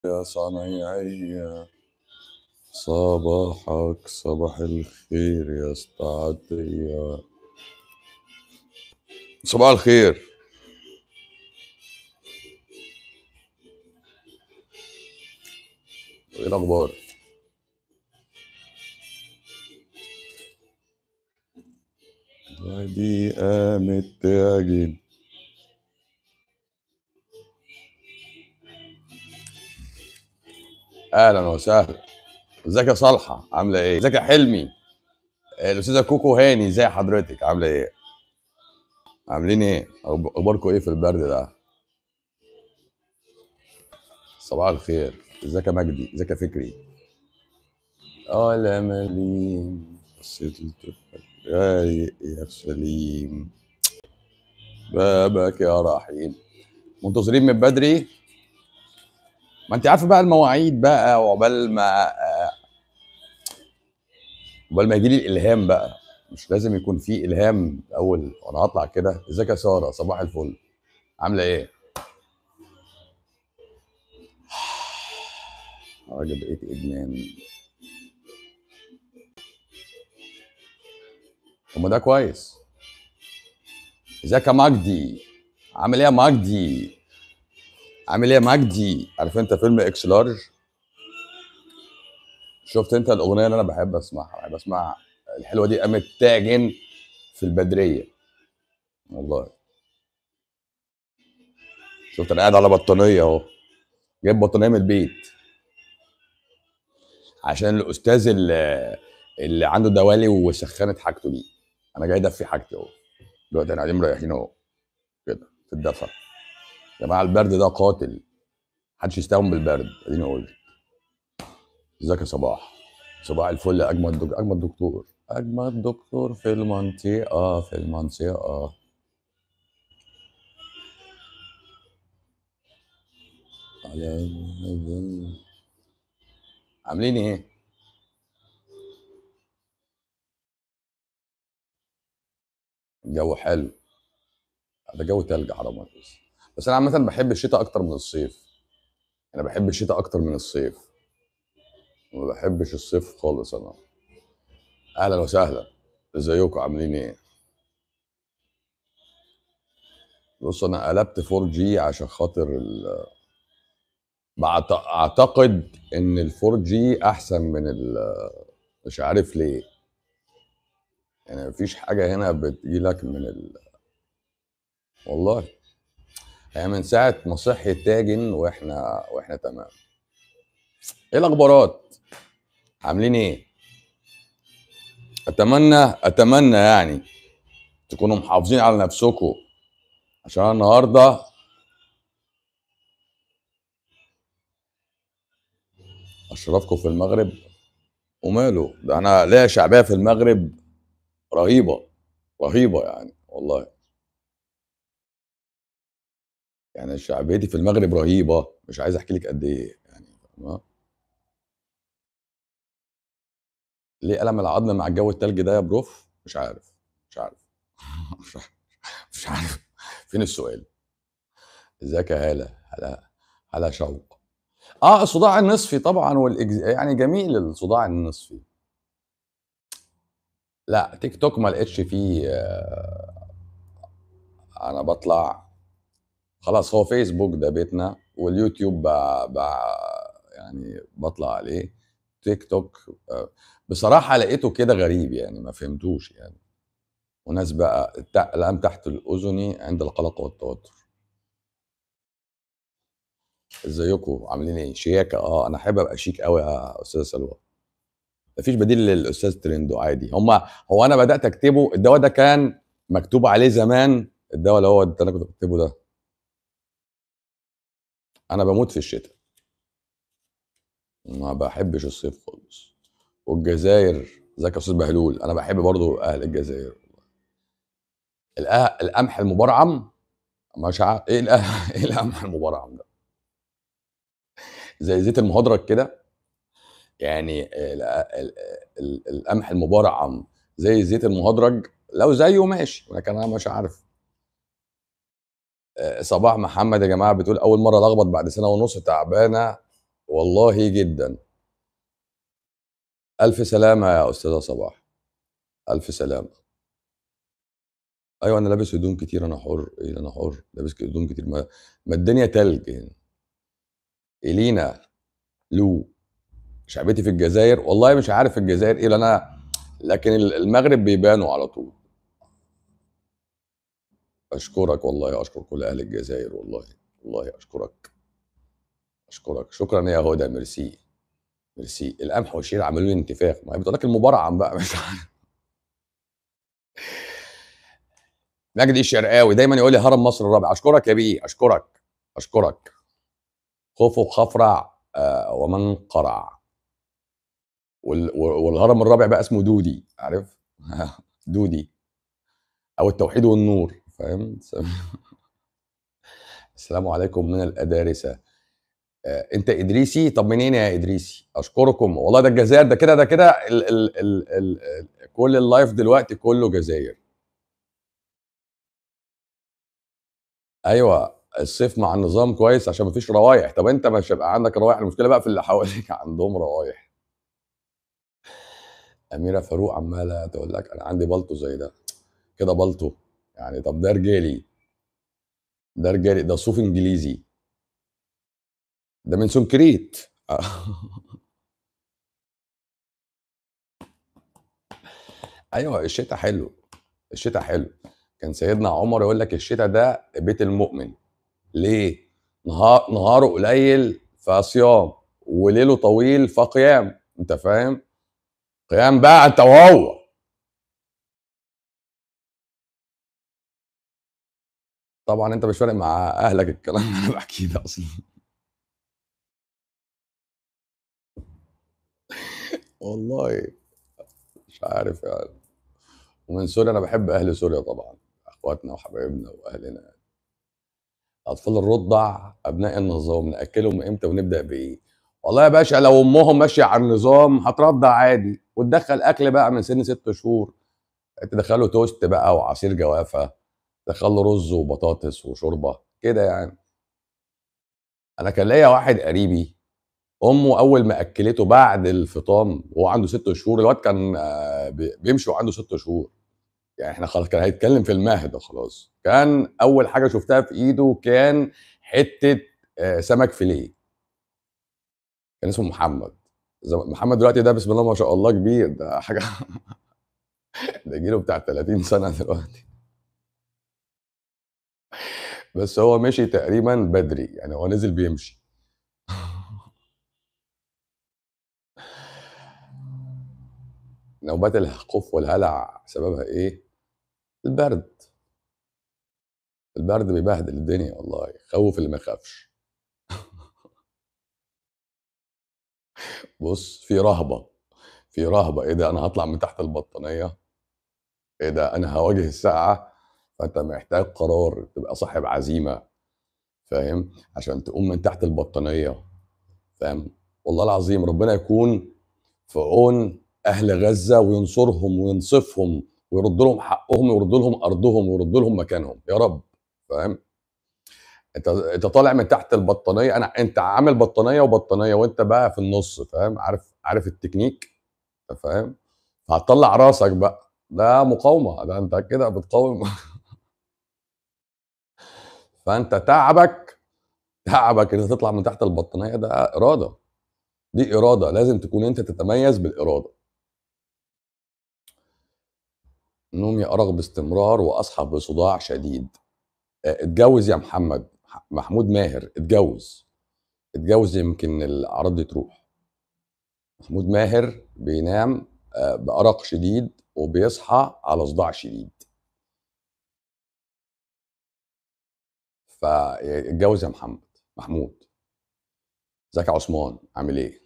يا صنايعية صباحك صباح الخير يا استعدية صباح الخير ايه الاخبار ودي قامت تعجن اهلا وسهلا ازيك يا صالحه عامله ايه ازيك يا حلمي الاستاذه كوكو هاني ازي حضرتك عامله ايه عاملين ايه أخب- اخباركم ايه في البرد ده صباح الخير ازيك يا مجدي ازيك يا فكري اه لا مليم بصيت لطفلك رايق يا سليم بابك يا رحيم منتظرين من بدري ما انت عارفه بقى المواعيد بقى وعقبال ما عقبال ما يجي لي الالهام بقى مش لازم يكون في الهام اول وانا هطلع كده ازيك يا ساره صباح الفل عامله ايه راجل بقيت ادمان طب ما ده كويس ازيك يا مجدي عامل ايه يا مجدي عامل ايه يا مجدي عارف انت فيلم اكس لارج شفت انت الاغنيه اللي انا بحب اسمعها بحب اسمع الحلوه دي قامت تعجن في البدريه والله شفت انا قاعد على بطانيه اهو جايب بطانيه من البيت عشان الاستاذ اللي, اللي عنده دوالي وسخنت حاجته دي انا جاي ادفي حاجتي اهو دلوقتي احنا قاعدين مريحين اهو كده في الدفا يا جماعه البرد ده قاتل محدش يستهون بالبرد اديني اقول لك. ازيك يا صباح صباح الفل يا اجمد دك... اجمد دكتور اجمد دكتور في المنطقه في المنطقه على عاملين ايه الجو حلو ده جو تلج حرام عليك. بس انا عامه بحب الشتاء اكتر من الصيف انا بحب الشتاء اكتر من الصيف ما بحبش الصيف خالص انا اهلا وسهلا ازيكم عاملين ايه بص انا قلبت 4 جي عشان خاطر ال... بعت- اعتقد ان ال 4 جي احسن من ال... مش عارف ليه يعني مفيش حاجه هنا بتجيلك من ال... والله هي من ساعه ما صحي التاجن واحنا واحنا تمام ايه الاخبارات عاملين ايه اتمنى اتمنى يعني تكونوا محافظين على نفسكم عشان أنا النهارده اشرفكم في المغرب وماله ده انا ليا شعبيه في المغرب رهيبه رهيبه يعني والله يعني شعبيتي في المغرب رهيبه مش عايز احكي لك قد ايه يعني فاهمة؟ ليه الم العظم مع الجو التلج ده يا بروف مش عارف مش عارف مش عارف مش عارف فين السؤال ازيك يا هاله هلا هلا شوق اه الصداع النصفي طبعا والإجز... يعني جميل الصداع النصفي لا تيك توك ما لقيتش فيه آه، انا بطلع خلاص هو فيسبوك ده بيتنا واليوتيوب ب... ب... يعني بطلع عليه تيك توك آه، بصراحة لقيته كده غريب يعني ما فهمتوش يعني وناس بقى الت- الألم تحت الأذني عند القلق والتوتر ازيكم عاملين ايه شياكة اه انا احب ابقى شيك قوي يا استاذة سلوى مفيش بديل للاستاذ ترندو عادي هما هو انا بدات اكتبه الدواء ده كان مكتوب عليه زمان الدواء اللي هو اللي انا كنت بكتبه ده انا بموت في الشتاء ما بحبش الصيف خالص والجزائر ازيك يا استاذ بهلول انا بحب برضو اهل الجزائر الأه- القمح المبرعم مش عارف ايه الأه- ايه القمح المبرعم ده زي زيت المهدرج كده يعني ال- ال- ال- القمح المبرعم زي الزيت المهدرج لو زيه ماشي ولكن انا مش عارف آه، صباح محمد يا جماعه بتقول اول مره لخبط بعد سنه ونص تعبانه والله جدا ألف سلامة يا أستاذة صباح ألف سلامة أيوة أنا لابس هدوم كتير أنا حر إيه أنا حر لابس هدوم كتير ما, ما الدنيا تلج هنا إلينا لو شعبتي في الجزائر والله مش عارف الجزائر إيه لأن أنا لكن المغرب بيبانوا على طول أشكرك والله أشكر كل أهل الجزائر والله والله أشكرك أشكرك شكرا يا هدى ميرسي ميرسي القمح والشير عملوا لي انتفاخ ما هي بتقول لك المبرعم بقى مش عارف مجدي الشرقاوي دايما يقول لي هرم مصر الرابع اشكرك يا بيه اشكرك اشكرك خوفه خفرع آه ومن قرع وال- والهرم الرابع بقى اسمه دودي عارف دودي او التوحيد والنور فاهم السلام عليكم من الادارسه آه، انت ادريسي طب منين يا ادريسي اشكركم والله ده الجزائر ده كده ده كده ال ال ال ال ال كل اللايف دلوقتي كله جزائر ايوه الصيف مع النظام كويس عشان مفيش روايح طب انت مش هيبقى عندك روايح المشكله بقى في اللي حواليك عندهم روايح اميره فاروق عماله تقول لك انا عندي بلطو زي ده كده بلطو يعني طب ده رجالي ده رجالي ده صوف انجليزي ده من سنكريت ايوه الشتاء حلو الشتاء حلو كان سيدنا عمر يقول لك الشتاء ده بيت المؤمن ليه نهار نهاره قليل فصيام وليله طويل فقيام انت فاهم قيام بقى انت وهو طبعا انت مش فارق مع اهلك الكلام اللي انا بحكيه ده اصلا والله مش عارف يعني ومن سوريا انا بحب اهل سوريا طبعا اخواتنا وحبايبنا واهلنا اطفال الرضع ابناء النظام ناكلهم امتى ونبدا بايه والله يا باشا لو امهم ماشيه على النظام هترضع عادي وتدخل اكل بقى من سن ست شهور تدخله توست بقى وعصير جوافه تدخله رز وبطاطس وشوربه كده يعني انا كان ليا واحد قريبي امه اول ما اكلته بعد الفطام وهو عنده ست شهور الواد كان آه، بي- بيمشي وعنده ست شهور يعني احنا خلاص كان هيتكلم في المهد خلاص كان اول حاجه شفتها في ايده كان حته آه، سمك فيليه كان اسمه محمد زم- محمد دلوقتي ده بسم الله ما شاء الله كبير ده حاجه ده جيله بتاع 30 سنه دلوقتي بس هو مشي تقريبا بدري يعني هو نزل بيمشي نوبات الخوف والهلع سببها ايه البرد البرد بيبهدل الدنيا والله خوف اللي ما يخافش بص في رهبه في رهبه ايه ده انا هطلع من تحت البطانيه ايه ده انا هواجه الساعه فانت محتاج قرار تبقى صاحب عزيمه فاهم عشان تقوم من تحت البطانيه فاهم والله العظيم ربنا يكون في عون اهل غزه وينصرهم وينصفهم ويرد لهم حقهم ويرد لهم ارضهم ويرد لهم مكانهم يا رب فاهم انت انت طالع من تحت البطانيه انا انت عامل بطانيه وبطانيه وانت بقى في النص فاهم عارف عارف التكنيك انت فاهم فهتطلع راسك بقى ده مقاومه ده انت كده بتقاوم فانت تعبك تعبك ان انت تطلع من تحت البطانيه ده اراده دي اراده لازم تكون انت تتميز بالاراده نومي ارق باستمرار واصحى بصداع شديد اه، اتجوز يا محمد محمود ماهر اتجوز اتجوز يمكن الاعراض دي تروح محمود ماهر بينام اه، بارق شديد وبيصحى على صداع شديد فاتجوز يا محمد محمود ازيك يا عثمان عامل ايه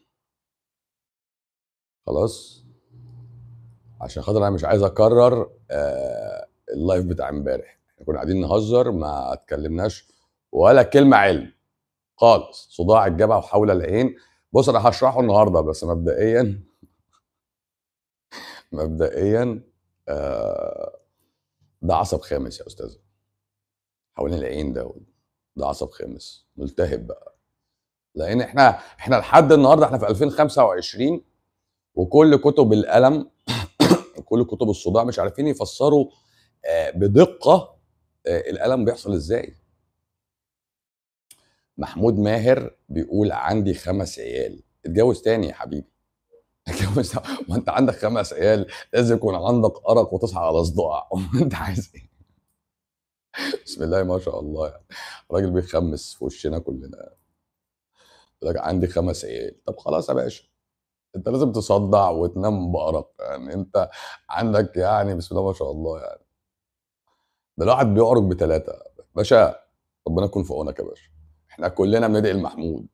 خلاص عشان خاطر انا مش عايز اكرر آه اللايف بتاع امبارح احنا كنا قاعدين نهزر ما اتكلمناش ولا كلمه علم خالص صداع الجبهه وحول العين بص انا هشرحه النهارده بس مبدئيا مبدئيا آه ده عصب خامس يا استاذ حوالين العين ده ده عصب خامس ملتهب بقى لان احنا احنا لحد النهارده احنا في 2025 وكل كتب الالم وكل كتب الصداع مش عارفين يفسروا آه، بدقه آه، الالم بيحصل ازاي محمود ماهر بيقول عندي خمس عيال اتجوز تاني يا حبيبي اتجوز ما انت عندك خمس عيال لازم يكون عندك ارق وتصحى على صداع انت عايز ايه بسم الله ما شاء الله يعني راجل بيخمس في وشنا كلنا لك عندي خمس عيال طب خلاص يا باشا انت لازم تصدع وتنام بأرق يعني انت عندك يعني بسم الله ما شاء الله يعني ده الواحد بيعرج بثلاثة باشا ربنا يكون في عونك يا باشا احنا كلنا بندعي لمحمود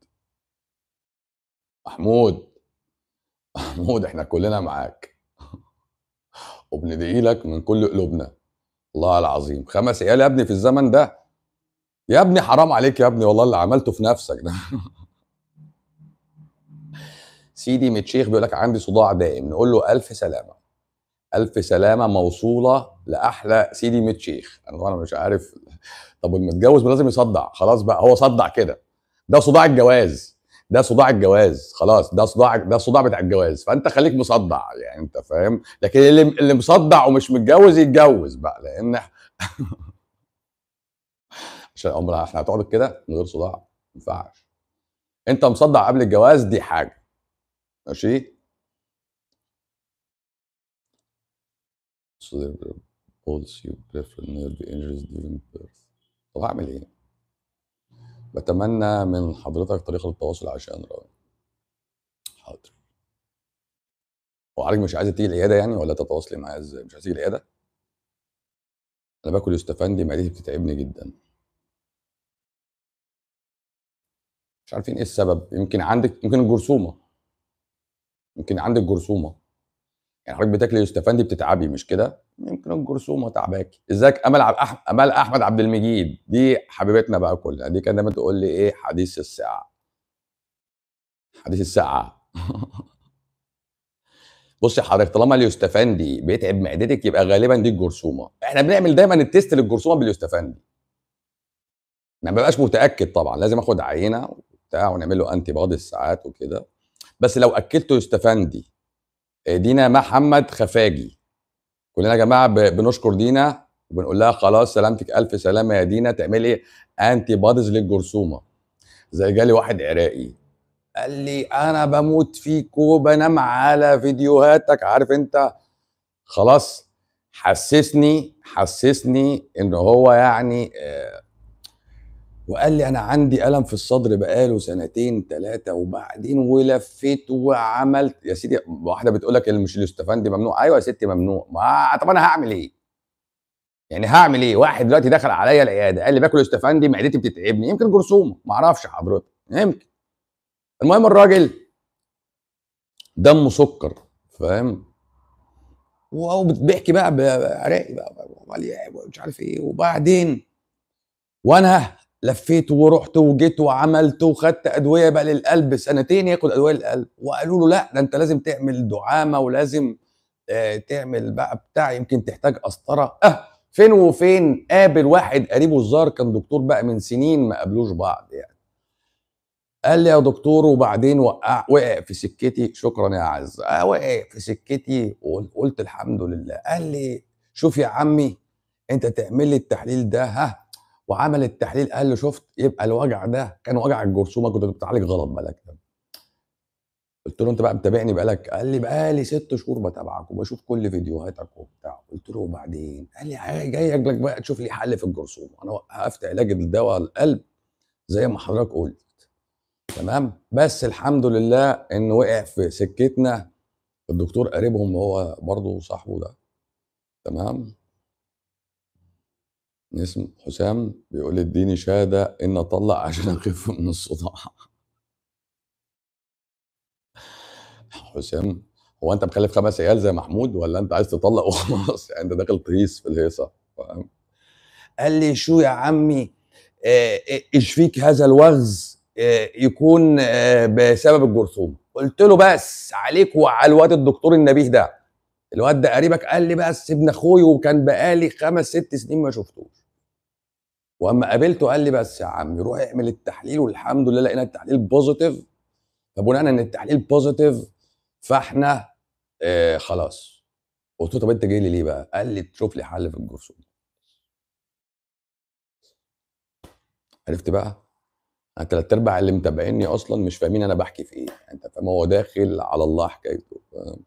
محمود محمود احنا كلنا معاك وبندعي لك من كل قلوبنا الله العظيم خمس عيال يا ابني في الزمن ده يا ابني حرام عليك يا ابني والله اللي عملته في نفسك ده سيدي متشيخ بيقول لك عندي صداع دائم نقول له الف سلامه الف سلامه موصوله لاحلى سيدي متشيخ انا طبعا مش عارف طب المتجوز لازم يصدع خلاص بقى هو صدع كده ده صداع الجواز ده صداع الجواز خلاص ده صداع ده صداع بتاع الجواز فانت خليك مصدع يعني انت فاهم لكن اللي اللي مصدع ومش متجوز يتجوز بقى لان عشان عمرها احنا هتقعد كده من غير صداع ما ينفعش انت مصدع قبل الجواز دي حاجه ماشي pulse you peripheral nerve injuries during birth طب هعمل ايه؟ بتمنى من حضرتك طريقة التواصل عشان رأي حاضر وحضرتك مش عايزة تيجي العيادة يعني ولا تتواصلي معايا ازاي؟ مش عايزة تيجي العيادة؟ أنا باكل يوستفندي معدتي بتتعبني جدا مش عارفين ايه السبب يمكن عندك يمكن الجرثومة يمكن عندك جرثومة يعني حضرتك بتاكلي يوستفندي بتتعبي مش كده؟ يمكن الجرثومه تعباكي ازيك امل عب... أح... امل احمد عبد المجيد دي حبيبتنا بقى كلها دي كانت دايما تقول لي ايه حديث الساعه حديث الساعه بصي حضرتك طالما اليوستفندي بيتعب معدتك يبقى غالبا دي الجرثومه احنا بنعمل دايما التيست للجرثومه باليوستفندي ما ببقاش متاكد طبعا لازم اخد عينه وبتاع ونعمل له انتي بادي الساعات وكده بس لو اكلته يوستفندي دينا محمد خفاجي كلنا يا جماعه بنشكر دينا وبنقول لها خلاص سلامتك الف سلامه يا دينا تعملي انتي بادز للجرثومه زي جالي واحد عراقي قال لي انا بموت فيك وبنام على فيديوهاتك عارف انت خلاص حسسني حسسني ان هو يعني آه وقال لي انا عندي الم في الصدر بقاله سنتين ثلاثه وبعدين ولفيت وعملت يا سيدي واحده بتقول لك مش الاستفندي ممنوع ايوه يا ستي ممنوع ما طب انا هعمل ايه يعني هعمل ايه واحد دلوقتي دخل عليا العياده قال لي باكل استفندي معدتي بتتعبني يمكن جرثومه ما اعرفش حضرتك يمكن المهم الراجل دمه سكر فاهم وبيحكي بقى بعراقي بقى مش عارف ايه وبعدين وانا لفيت ورحت وجيت وعملت وخدت ادويه بقى للقلب سنتين ياخد ادويه للقلب وقالوا له لا ده انت لازم تعمل دعامه ولازم آه تعمل بقى بتاع يمكن تحتاج قسطره اه فين وفين قابل واحد قريبه الظاهر كان دكتور بقى من سنين ما قابلوش بعض يعني قال لي يا دكتور وبعدين وقع وقع في سكتي شكرا يا عز آه وقع في سكتي وقلت الحمد لله قال لي شوف يا عمي انت تعمل لي التحليل ده ها وعمل التحليل قال له شفت يبقى الوجع ده كان وجع الجرثومه كنت بتعالج غلط بالك قلت له انت بقى متابعني بقالك قال لي بقالي ست شهور بتابعك وبشوف كل فيديوهاتك وبتاع قلت له وبعدين قال لي جاي لك بقى تشوف لي حل في الجرثومه انا وقفت علاج الدواء القلب زي ما حضرتك قلت تمام بس الحمد لله انه وقع في سكتنا الدكتور قريبهم هو برضه صاحبه ده تمام اسم حسام بيقول اديني شهاده ان اطلق عشان اخف من الصداع حسام هو انت مخلف خمس عيال زي محمود ولا انت عايز تطلق وخلاص يعني انت داخل تهيس في الهيصه فاهم قال لي شو يا عمي اشفيك هذا الوغز يكون بسبب الجرثومه قلت له بس عليك وعلى الواد الدكتور النبيه ده الواد ده قريبك قال لي بس ابن اخوي وكان بقالي خمس ست سنين ما شفتوش واما قابلته قال لي بس يا عم روح اعمل التحليل والحمد لله لقينا التحليل بوزيتيف فبناء ان التحليل بوزيتيف فاحنا آه خلاص قلت له طب انت جاي لي ليه بقى؟ قال لي تشوف لي حل في الجرثومه عرفت بقى؟ انا تلات ارباع اللي متابعيني اصلا مش فاهمين انا بحكي في ايه انت فاهم هو داخل على الله حكايته فاهم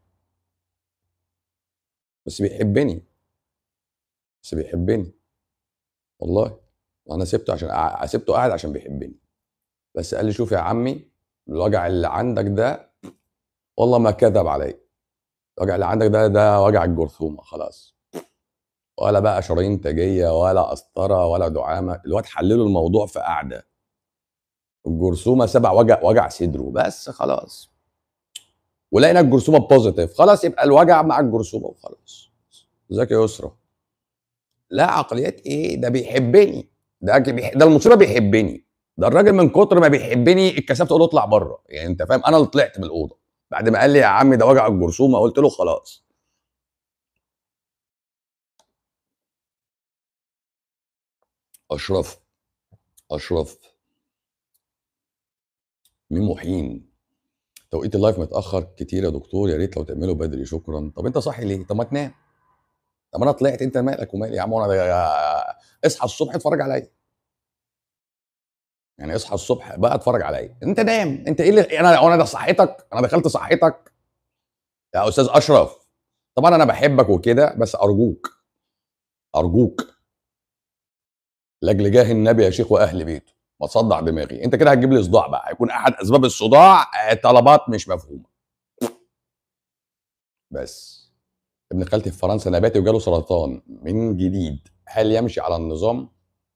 بس بيحبني بس بيحبني والله انا سبته عشان أع- سبته قاعد عشان بيحبني بس قال لي شوف يا عمي الوجع اللي عندك ده والله ما كذب عليا الوجع اللي عندك ده ده وجع الجرثومه خلاص ولا بقى شرايين تاجيه ولا قسطره ولا دعامه الواد حللوا الموضوع في قعده الجرثومه سبع وجع وجع صدره بس خلاص ولقينا الجرثومه بوزيتيف خلاص يبقى الوجع مع الجرثومه وخلاص ازيك يا يسرا لا عقليات ايه ده بيحبني ده بيح... ده المصيبه بيحبني ده الراجل من كتر ما بيحبني اتكسفت اقول له اطلع بره يعني انت فاهم انا اللي طلعت من الاوضه بعد ما قال لي يا عم ده وجع الجرثومه قلت له خلاص اشرف اشرف مين محين توقيت اللايف متاخر كتير يا دكتور يا ريت لو تعمله بدري شكرا طب انت صاحي ليه طب ما تنام طب انا طلعت انت مالك ومالي يا عم وانا ده- اصحى الصبح اتفرج عليا يعني اصحى الصبح بقى اتفرج عليا انت نام انت ايه اللي انا انا ده صحتك انا دخلت صحتك يا استاذ اشرف طبعا انا بحبك وكده بس ارجوك ارجوك لاجل جاه النبي يا شيخ واهل بيته ما تصدع دماغي انت كده هتجيب لي صداع بقى هيكون احد اسباب الصداع آه، طلبات مش مفهومه بس ابن خالتي في فرنسا نباتي وجاله سرطان من جديد هل يمشي على النظام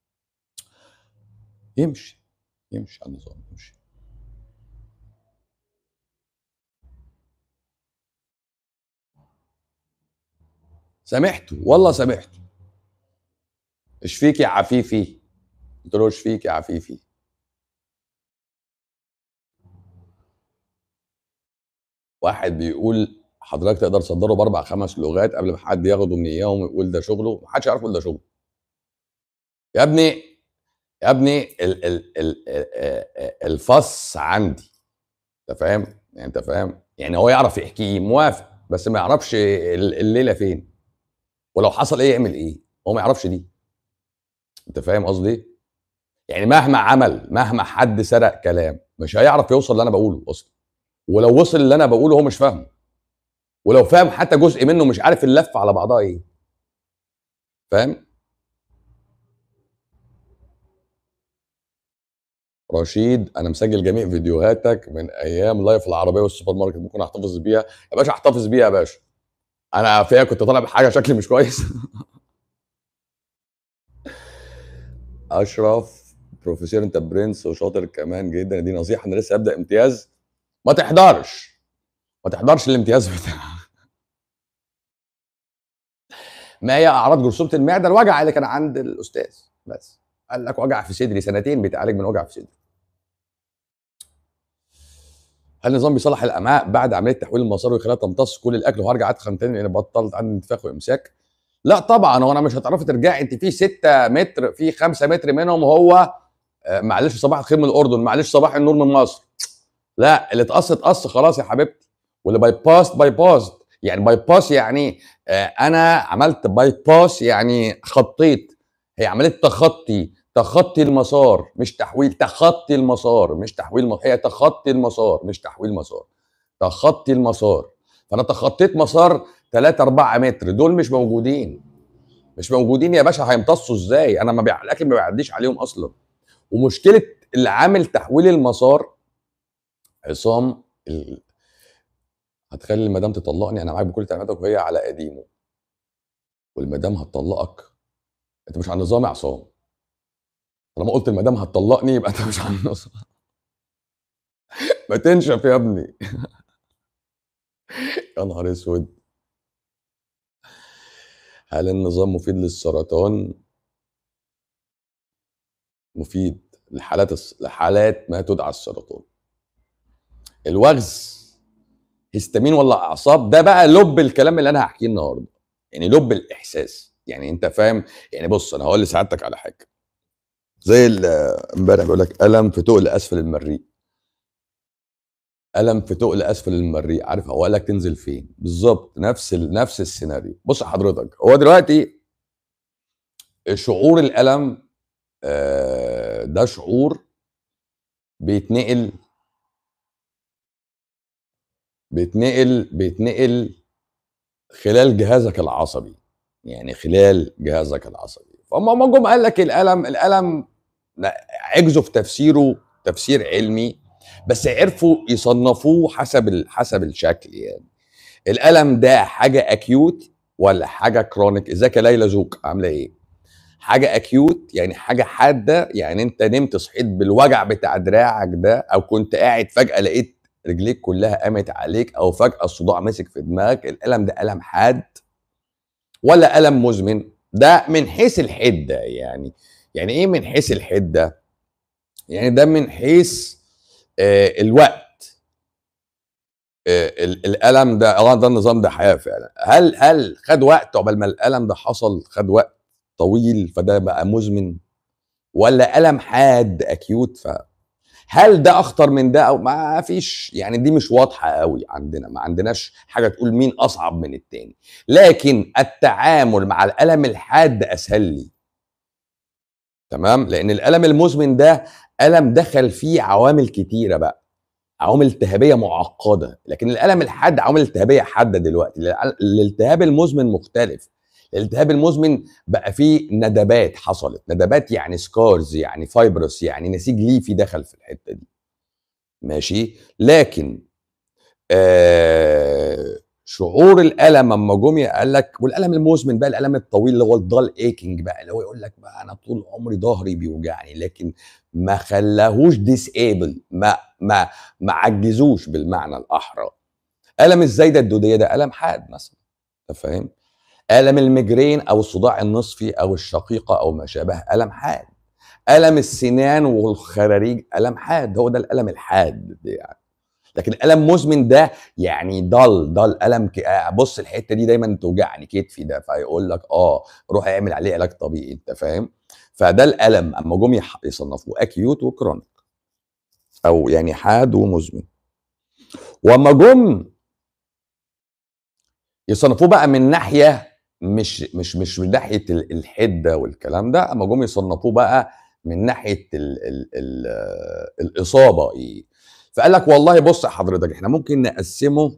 يمشي يمشي على النظام يمشي سامحته والله سامحته ايش فيك يا عفيفي قلت له ايش فيك يا عفيفي واحد بيقول حضرتك تقدر تصدره باربع خمس لغات قبل ما حد ياخده من اياهم ويقول ده شغله محدش يعرف يقول ده شغله يا ابني يا ابني ال ال ال ال الفص عندي انت فاهم يعني انت فاهم يعني هو يعرف يحكيه موافق بس ما يعرفش ال- الليله فين ولو حصل ايه يعمل ايه هو ما يعرفش دي انت فاهم قصدي ايه يعني مهما عمل مهما حد سرق كلام مش هيعرف يوصل اللي انا بقوله اصلا ولو وصل اللي انا بقوله هو مش فاهمه ولو فاهم حتى جزء منه مش عارف اللفه على بعضها ايه فاهم رشيد انا مسجل جميع فيديوهاتك من ايام لايف العربيه والسوبر ماركت ممكن احتفظ بيها يا باشا احتفظ بيها يا باشا انا فيها كنت طالع بحاجه شكلي مش كويس اشرف بروفيسور انت برنس وشاطر كمان جدا دي نصيحه انا لسه ابدا امتياز ما تحضرش ما تحضرش الامتياز بتاعك ما هي اعراض جرثومه المعده الوجع اللي كان عند الاستاذ بس قال لك وجع في صدري سنتين بيتعالج من وجع في صدري هل النظام بيصلح الامعاء بعد عمليه تحويل المسار ويخليها تمتص كل الاكل وهرجع اتخن تاني لان بطلت عندي انتفاخ وامساك لا طبعا هو انا مش هتعرفي ترجعي انت في 6 متر في 5 متر منهم هو آه، معلش صباح الخير من الاردن معلش صباح النور من مصر لا اللي اتقص اتقص خلاص يا حبيبتي واللي باي باست باي باست يعني باي باس يعني آه، انا عملت باي باس يعني خطيت هي عمليه تخطي تخطي المسار مش تحويل تخطي المسار مش تحويل م... هي تخطي المسار مش تحويل مسار تخطي المسار فانا تخطيت مسار 3 4 متر دول مش موجودين مش موجودين يا باشا هيمتصوا ازاي انا ما بيع... الاكل ما بيعديش عليهم اصلا ومشكله اللي عامل تحويل المسار عصام ال... هتخلي المدام تطلقني انا معاك بكل تعليماتك وهي على قديمه والمدام هتطلقك انت مش على النظام يا عصام طالما قلت المدام هتطلقني يبقى انت مش على النظام ما تنشف يا ابني يا نهار اسود هل النظام مفيد للسرطان مفيد لحالات الس... لحالات ما تدعى السرطان الوغز هستامين ولا اعصاب ده بقى لب الكلام اللي انا هحكيه النهارده يعني لب الاحساس يعني انت فاهم يعني بص انا هقول لسعادتك على حاجه زي ال- امبارح بيقول لك الم في تقل اسفل المريء الم في تقل اسفل المريء عارف هو قال لك تنزل فين بالظبط نفس ال... نفس السيناريو بص حضرتك هو دلوقتي شعور الالم آه، ده شعور بيتنقل بيتنقل بيتنقل خلال جهازك العصبي يعني خلال جهازك العصبي فهم هم جم قال لك الالم الالم لا، عجزوا في تفسيره تفسير علمي بس عرفوا يصنفوه حسب ال- حسب الشكل يعني الالم ده حاجه اكيوت ولا حاجه كرونيك ازيك يا ليلى زوك عامله ايه حاجه اكيوت يعني حاجه حاده يعني انت نمت صحيت بالوجع بتاع دراعك ده او كنت قاعد فجاه لقيت رجليك كلها قامت عليك او فجاه الصداع مسك في دماغك الالم ده الم حاد ولا الم مزمن ده من حيث الحده يعني يعني ايه من حيث الحده يعني ده من حيث آه الوقت آه ال- الالم ده اه ده النظام ده حياه فعلا هل هل خد وقت عقبال ما الالم ده حصل خد وقت طويل فده بقى مزمن ولا الم حاد اكيوت ف هل ده اخطر من ده او ما فيش يعني دي مش واضحه قوي عندنا ما عندناش حاجه تقول مين اصعب من التاني لكن التعامل مع الالم الحاد اسهل لي تمام لان الالم المزمن ده الم دخل فيه عوامل كتيره بقى عوامل التهابيه معقده لكن الالم الحاد عوامل التهابيه حاده دلوقتي الال- الالتهاب المزمن مختلف الالتهاب المزمن بقى فيه ندبات حصلت ندبات يعني سكارز يعني فايبرس يعني نسيج ليفي دخل في الحته دي ماشي لكن آه شعور الالم اما جم قال لك والالم المزمن بقى الالم الطويل اللي هو الضال ايكنج بقى اللي هو يقول لك بقى انا طول عمري ظهري بيوجعني لكن ما خلاهوش ديسيبل ما ما ما عجزوش بالمعنى الاحرى الم الزايده الدوديه ده الم حاد مثلا انت فاهم الم المجرين او الصداع النصفي او الشقيقه او ما شابه الم حاد الم السنان والخراريج الم حاد هو ده الالم الحاد ده يعني لكن الم مزمن ده يعني ضل ضل الم ك... آه، بص الحته دي دايما توجعني كتفي ده فيقول لك اه روح اعمل عليه علاج طبيعي انت فاهم فده الالم اما جم يح- يصنفوه اكيوت وكرونيك او يعني حاد ومزمن واما جم يصنفوه بقى من ناحيه مش مش مش من ناحيه ال- الحده والكلام ده اما جم يصنفوه بقى من ناحيه ال ال ال الاصابه ايه فقال لك والله بص يا حضرتك احنا ممكن نقسمه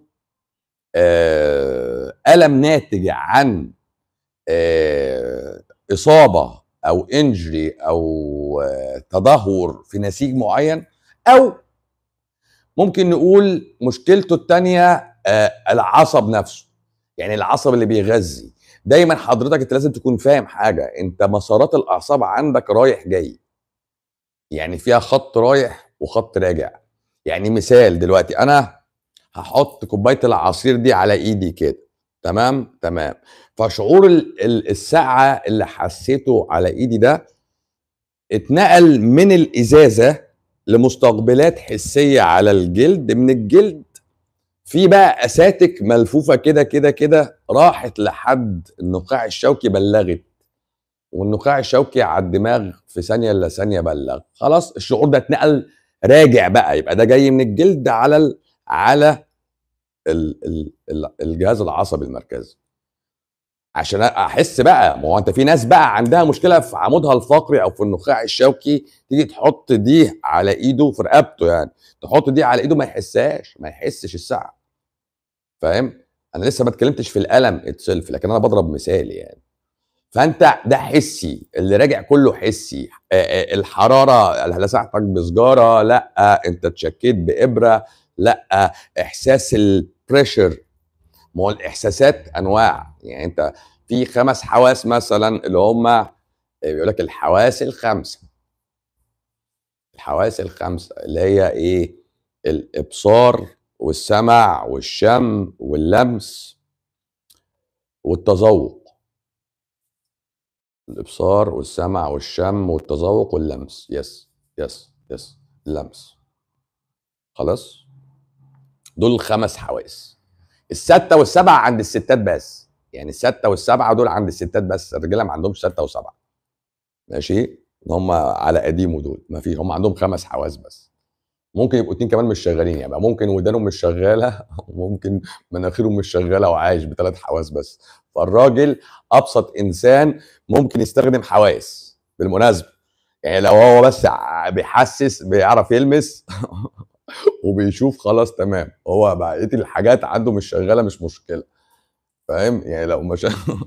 آه الم ناتج عن آه اصابه او انجري او آه تدهور في نسيج معين او ممكن نقول مشكلته الثانيه آه العصب نفسه يعني العصب اللي بيغذي دايما حضرتك انت لازم تكون فاهم حاجه انت مسارات الاعصاب عندك رايح جاي يعني فيها خط رايح وخط راجع يعني مثال دلوقتي انا هحط كوبايه العصير دي على ايدي كده تمام تمام فشعور ال- ال- السقعه اللي حسيته على ايدي ده اتنقل من الازازه لمستقبلات حسيه على الجلد من الجلد في بقى اساتك ملفوفه كده كده كده راحت لحد النخاع الشوكي بلغت والنخاع الشوكي على الدماغ في ثانيه الا ثانيه بلغ خلاص الشعور ده اتنقل راجع بقى يبقى ده جاي من الجلد على ال على ال ال ال الجهاز العصبي المركزي عشان احس بقى ما هو انت في ناس بقى عندها مشكله في عمودها الفقري او في النخاع الشوكي تيجي تحط دي على ايده في رقبته يعني تحط دي على ايده ما يحسهاش ما يحسش الساعه فاهم انا لسه ما اتكلمتش في الالم اتسلف لكن انا بضرب مثال يعني فانت ده حسي اللي راجع كله حسي آه، آه، الحراره لسعتك بسجاره لا انت اتشكيت بابره لا احساس البريشر ما هو الاحساسات انواع يعني انت في خمس حواس مثلا اللي هم بيقول لك الحواس الخمسه الحواس الخمسه اللي هي ايه الابصار والسمع والشم واللمس والتذوق الابصار والسمع والشم والتذوق واللمس يس يس يس اللمس خلاص دول الخمس حواس الستة والسبعة عند الستات بس يعني الستة والسبعة دول عند الستات بس الرجالة ما عندهمش ستة وسبعة ماشي ان هم على قديمه دول ما فيش هم عندهم خمس حواس بس ممكن يبقوا اتنين كمان مش شغالين يعني ممكن ودانهم مش شغاله وممكن مناخيرهم مش شغاله وعايش بثلاث حواس بس فالراجل ابسط انسان ممكن يستخدم حواس بالمناسبه يعني لو هو بس بيحسس بيعرف يلمس وبيشوف خلاص تمام هو بقيه الحاجات عنده مش شغاله مش مشكله فاهم يعني لو مش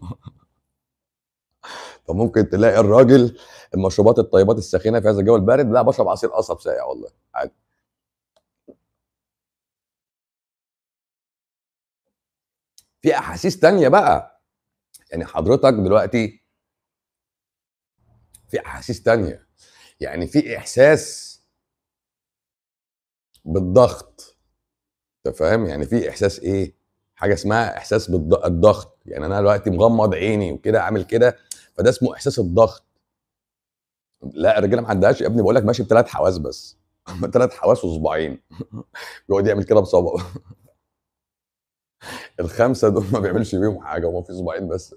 فممكن تلاقي الراجل المشروبات الطيبات الساخنه في هذا الجو البارد لا بشرب عصير قصب ساقع والله عادي في احاسيس تانية بقى يعني حضرتك دلوقتي في احاسيس تانية يعني في احساس بالضغط انت فاهم يعني في احساس ايه حاجه اسمها احساس بالضغط يعني انا دلوقتي مغمض عيني وكده عامل كده فده اسمه احساس الضغط لا الرجاله ما عندهاش يا ابني بقول لك ماشي بثلاث حواس بس ثلاث حواس وصباعين بيقعد يعمل كده بصبعه الخمسه دول ما بيعملش بيهم حاجه هو في صباعين بس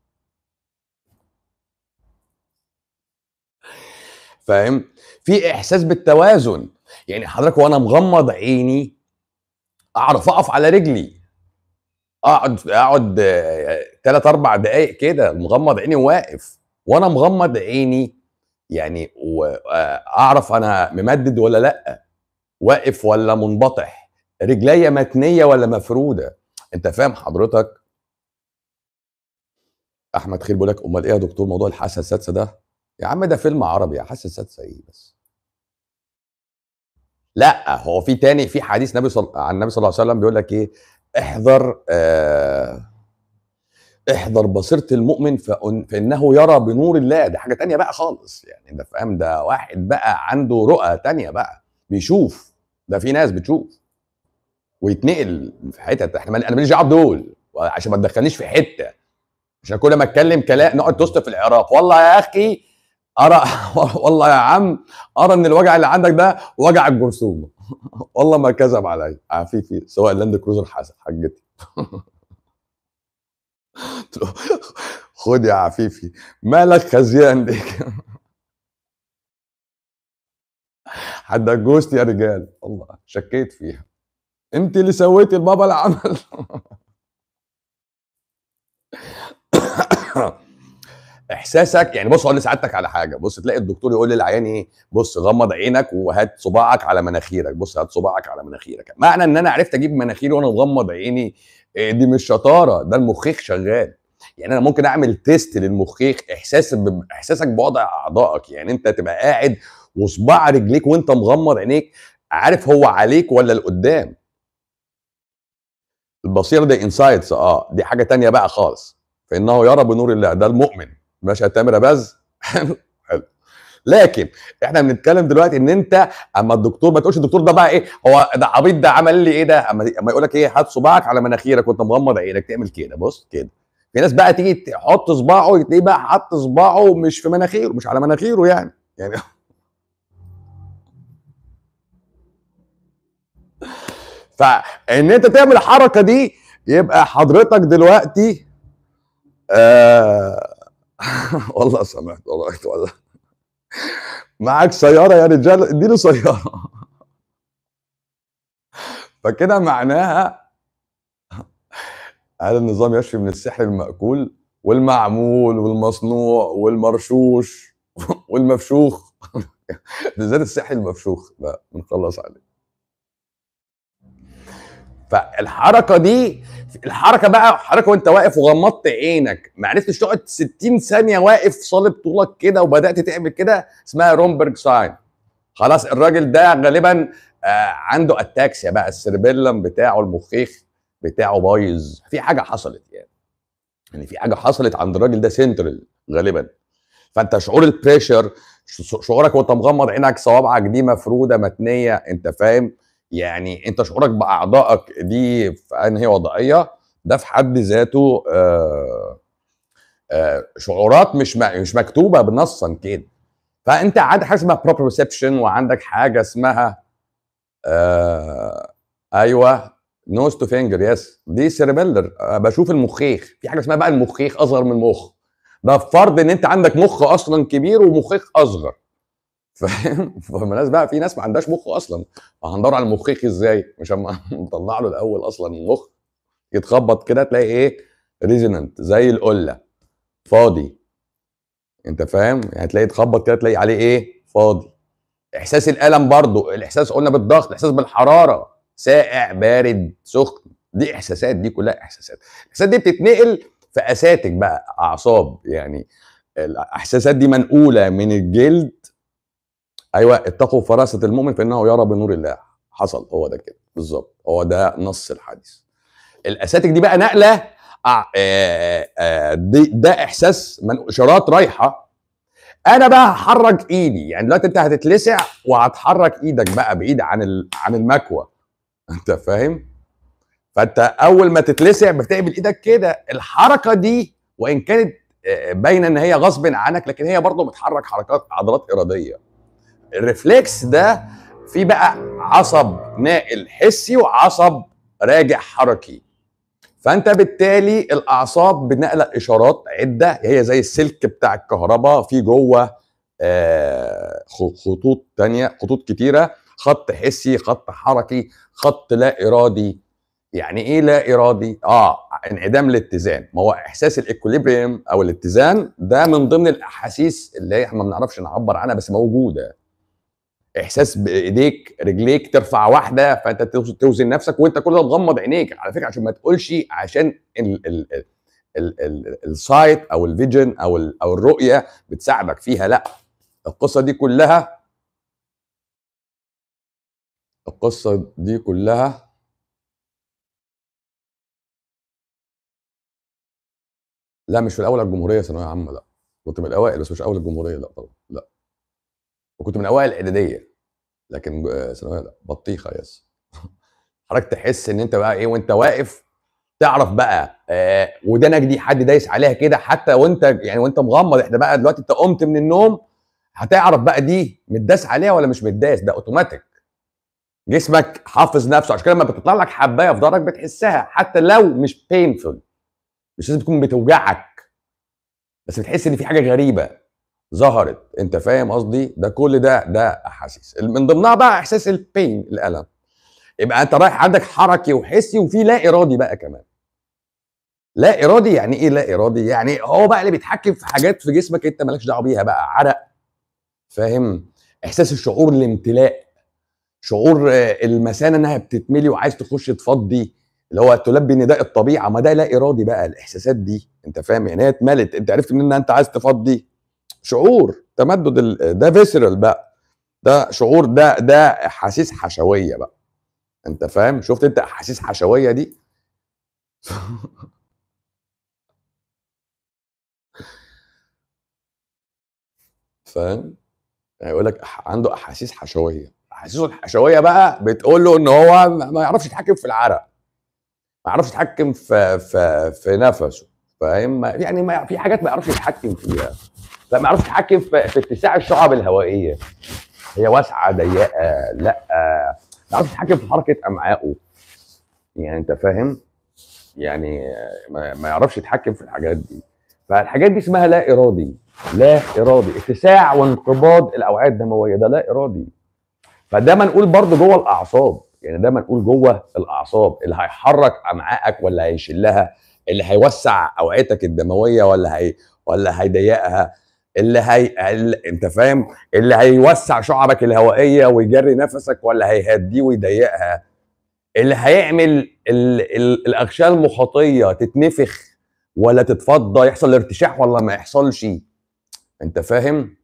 فاهم في احساس بالتوازن يعني حضرتك وانا مغمض عيني اعرف اقف على رجلي اقعد اقعد ثلاث اربع دقائق كده مغمض عيني واقف وانا مغمض عيني يعني واعرف انا ممدد ولا لا واقف ولا منبطح رجليا متنيه ولا مفروده انت فاهم حضرتك احمد خير بيقول لك امال ايه يا دكتور موضوع الحاسه السادسه ده يا عم ده فيلم عربي يا حاسه السادسه ايه بس لا هو في تاني في حديث نبي صل... عن النبي صلى الله عليه وسلم بيقول لك ايه احذر آه احذر بصيره المؤمن فإن فانه يرى بنور الله ده حاجه تانية بقى خالص يعني ده فاهم ده واحد بقى عنده رؤى تانية بقى بيشوف ده في ناس بتشوف ويتنقل في حتت احنا انا ماليش دعوه بدول عشان ما تدخلنيش في حته عشان كل ما اتكلم كلام نقعد تسطر في العراق والله يا اخي ارى والله يا عم ارى ان الوجع اللي عندك ده وجع الجرثومه والله ما كذب عليا عفيفي سواء لاند كروزر حسن حجتي خد يا عفيفي مالك خزيان ليك حد جوزتي يا رجال والله شكيت فيها انت اللي سويتي البابا العمل احساسك يعني بص اقول لسعادتك على حاجه بص تلاقي الدكتور يقول للعيان ايه بص غمض عينك وهات صباعك على مناخيرك بص هات صباعك على مناخيرك معنى ان انا عرفت اجيب مناخيري وانا مغمض عيني إيه دي مش شطاره ده المخيخ شغال يعني انا ممكن اعمل تيست للمخيخ احساس ب... احساسك بوضع اعضائك يعني انت تبقى قاعد وصباع رجليك وانت مغمض عينيك عارف هو عليك ولا لقدام البصيره دي انسايتس اه دي حاجه تانية بقى خالص فانه يرى بنور الله ده المؤمن ماشي يا تامر باز حلو حلو لكن احنا بنتكلم دلوقتي ان انت اما الدكتور ما تقولش الدكتور ده بقى ايه هو ده عبيط ده عمل لي ايه ده اما اما يقول لك ايه هات صباعك على مناخيرك وانت مغمض عينك تعمل كده بص كده في ناس بقى تيجي تحط صباعه تلاقيه بقى حط صباعه مش في مناخيره مش على مناخيره يعني يعني فان انت تعمل الحركه دي يبقى حضرتك دلوقتي آه والله سمعت والله والله معاك سياره يا رجال اديله سياره فكده معناها هذا النظام يشفي من السحر المأكول والمعمول والمصنوع والمرشوش والمفشوخ بالذات السحر المفشوخ لا بنخلص عليه فالحركه دي الحركه بقى حركه وانت واقف وغمضت عينك ما عرفتش تقعد 60 ثانيه واقف صالب طولك كده وبدات تعمل كده اسمها رومبرج ساين خلاص الراجل ده غالبا آه عنده اتاكسيا بقى السيربيلم بتاعه المخيخ بتاعه بايظ في حاجه حصلت يعني يعني في حاجه حصلت عند الراجل ده سنترال غالبا فانت شعور البريشر شعورك وانت مغمض عينك صوابعك دي مفروده متنيه انت فاهم يعني انت شعورك باعضائك دي في انهي وضعيه ده في حد ذاته آآ آآ شعورات مش مش مكتوبه بنصا كده فانت عندك حاجه اسمها بروبر ريسبشن وعندك حاجه اسمها ايوه نوز تو فينجر يس دي سيربيلر بشوف المخيخ في حاجه اسمها بقى المخيخ اصغر من المخ ده فرض ان انت عندك مخ اصلا كبير ومخيخ اصغر فاهم فالناس بقى في ناس ما عندهاش مخ اصلا هندور على المخيخ ازاي مش اما نطلع له الاول اصلا المخ يتخبط كده تلاقي ايه ريزونانت زي القله فاضي انت فاهم يعني تلاقي تخبط كده تلاقي عليه ايه فاضي احساس الالم برضو الاحساس قلنا بالضغط الاحساس بالحراره ساقع بارد سخن دي احساسات دي كلها احساسات الاحساسات دي بتتنقل في اساتك بقى اعصاب يعني الاحساسات دي منقوله من الجلد ايوه اتقوا فراسه المؤمن فانه يرى بنور الله حصل هو ده كده بالظبط هو ده نص الحديث الاساتك دي بقى نقله آه آه آه ده احساس من اشارات رايحه انا بقى هحرك ايدي يعني دلوقتي انت هتتلسع وهتحرك ايدك بقى بعيد عن عن المكوى انت فاهم فانت اول ما تتلسع بتعمل ايدك كده الحركه دي وان كانت باينه ان هي غصب عنك لكن هي برضه بتحرك حركات عضلات اراديه الريفلكس ده في بقى عصب ناقل حسي وعصب راجع حركي فانت بالتالي الاعصاب بنقل اشارات عده هي زي السلك بتاع الكهرباء في جوه آه خطوط تانية خطوط كتيره خط حسي خط حركي خط لا ارادي يعني ايه لا ارادي اه انعدام الاتزان ما هو احساس الاكوليبريم او الاتزان ده من ضمن الاحاسيس اللي احنا ما بنعرفش نعبر عنها بس موجوده احساس بايديك رجليك ترفع واحده فانت توزن نفسك وانت كل ده مغمض عينيك على فكره عشان ما تقولش عشان ال ال ال ال ال السايت او الفيجن او او الرؤيه بتساعدك فيها لا القصه دي كلها القصه دي كلها لا مش في الاول على الجمهوريه ثانويه عامه لا كنت من الاوائل بس مش اول الجمهوريه لا طبعا لا وكنت من اوائل الاعداديه لكن ثانويه لا بطيخه يس حضرتك تحس ان انت بقى ايه وانت واقف تعرف بقى آه ودانك دي حد دايس عليها كده حتى وانت يعني وانت مغمض احنا بقى دلوقتي انت قمت من النوم هتعرف بقى دي متداس عليها ولا مش متداس ده اوتوماتيك جسمك حافظ نفسه عشان كده لما بتطلع لك حبايه في ظهرك بتحسها حتى لو مش بينفول مش لازم تكون بتوجعك بس بتحس ان في حاجه غريبه ظهرت انت فاهم قصدي ده كل ده ده احاسيس من ضمنها بقى احساس البين الالم يبقى انت رايح عندك حركي وحسي وفي لا ارادي بقى كمان لا ارادي يعني ايه لا ارادي يعني هو بقى اللي بيتحكم في حاجات في جسمك انت مالكش دعوه بيها بقى عرق فاهم احساس الشعور الامتلاء شعور المثانه انها بتتملي وعايز تخش تفضي اللي هو تلبي نداء الطبيعه ما ده لا ارادي بقى الاحساسات دي انت فاهم يعني هي اتملت انت عرفت منين انت عايز تفضي شعور تمدد ال... ده فيسرال بقى ده شعور ده ده احاسيس حشويه بقى انت فاهم شفت انت احاسيس حشويه دي فاهم يعني يقول لك عنده احاسيس حشويه احاسيسه الحشويه بقى بتقول له ان هو ما يعرفش يتحكم في العرق ما يعرفش يتحكم في في في نفسه فاهم يعني ما في حاجات ما يعرفش يتحكم فيها لا ما يعرفش يتحكم في, في اتساع الشعب الهوائيه هي واسعه ضيقه لا ما يعرفش يتحكم في حركه امعائه يعني انت فاهم يعني ما, ما يعرفش يتحكم في الحاجات دي فالحاجات دي اسمها لا ارادي لا ارادي اتساع وانقباض الاوعيه الدمويه ده لا ارادي فده منقول برضه جوه الاعصاب يعني ده منقول جوه الاعصاب اللي هيحرك امعائك ولا هيشلها اللي هيوسع اوعيتك الدمويه ولا هي ولا هيضيقها اللي هي اللي... انت فاهم اللي هيوسع شعبك الهوائيه ويجري نفسك ولا هيهديه ويضيقها اللي هيعمل ال... ال... الاغشيه المخاطيه تتنفخ ولا تتفضى يحصل ارتشاح ولا ما يحصلش انت فاهم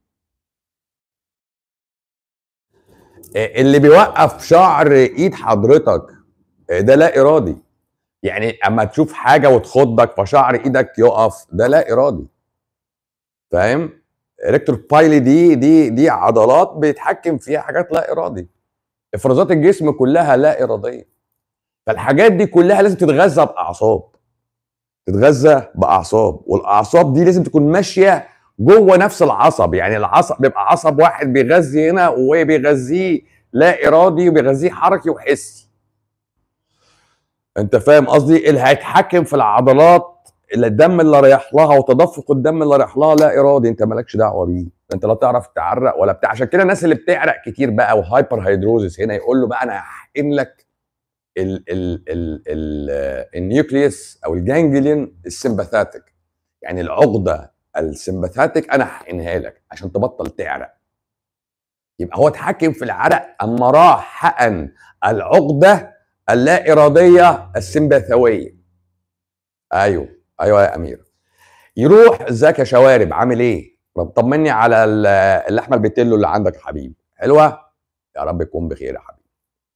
اللي بيوقف شعر ايد حضرتك ده لا ارادي يعني اما تشوف حاجه وتخضك فشعر ايدك يقف ده لا ارادي فاهم الكترو بايلي دي دي دي عضلات بيتحكم فيها حاجات لا ارادي افرازات الجسم كلها لا اراديه فالحاجات دي كلها لازم تتغذى باعصاب تتغذى باعصاب والاعصاب دي لازم تكون ماشيه جوه نفس العصب يعني العصب بيبقى عصب واحد بيغذي هنا وبيغذيه لا ارادي وبيغذيه حركي وحسي انت فاهم قصدي اللي هيتحكم في العضلات الدم اللي رايح لها وتدفق الدم اللي رايح لها لا ارادي انت مالكش دعوه بيه انت لا تعرف تعرق ولا بتاع عشان كده الناس اللي بتعرق كتير بقى وهايبر هيدروزس هنا يقول له بقى انا هحقن لك ال ال ال ال النيوكليوس او الجانجليون السمباثاتيك يعني العقده السمباثاتيك انا هحقنها لك عشان تبطل تعرق يبقى هو اتحكم في العرق اما راح حقن العقده اللا اراديه السمباثويه ايوه ايوه يا امير يروح ازيك يا شوارب عامل ايه طمني على اللحمه البيتيلو اللي عندك يا حبيبي حلوه يا رب يكون بخير يا حبيبي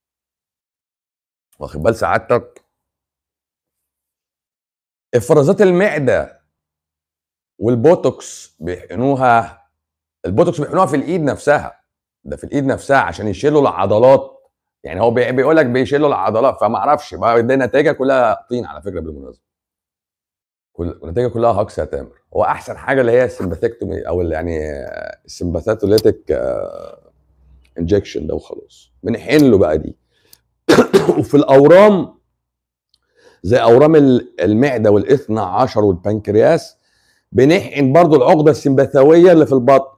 واخد بال سعادتك افرازات المعده والبوتوكس بيحقنوها البوتوكس بيحقنوها في الايد نفسها ده في الايد نفسها عشان يشيلوا العضلات يعني هو بيقول لك بيشيلوا العضلات فما اعرفش بقى دي النتائج كلها طين على فكره بالمناسبه كل النتائج كلها هاكس يا تامر هو احسن حاجه اللي هي السمباثيكتومي او اللي يعني السمباثاتوليتيك انجكشن ده وخلاص بنحقن له بقى دي وفي الاورام زي اورام المعده والاثنى عشر والبنكرياس بنحقن برضو العقده السمباثويه اللي في البطن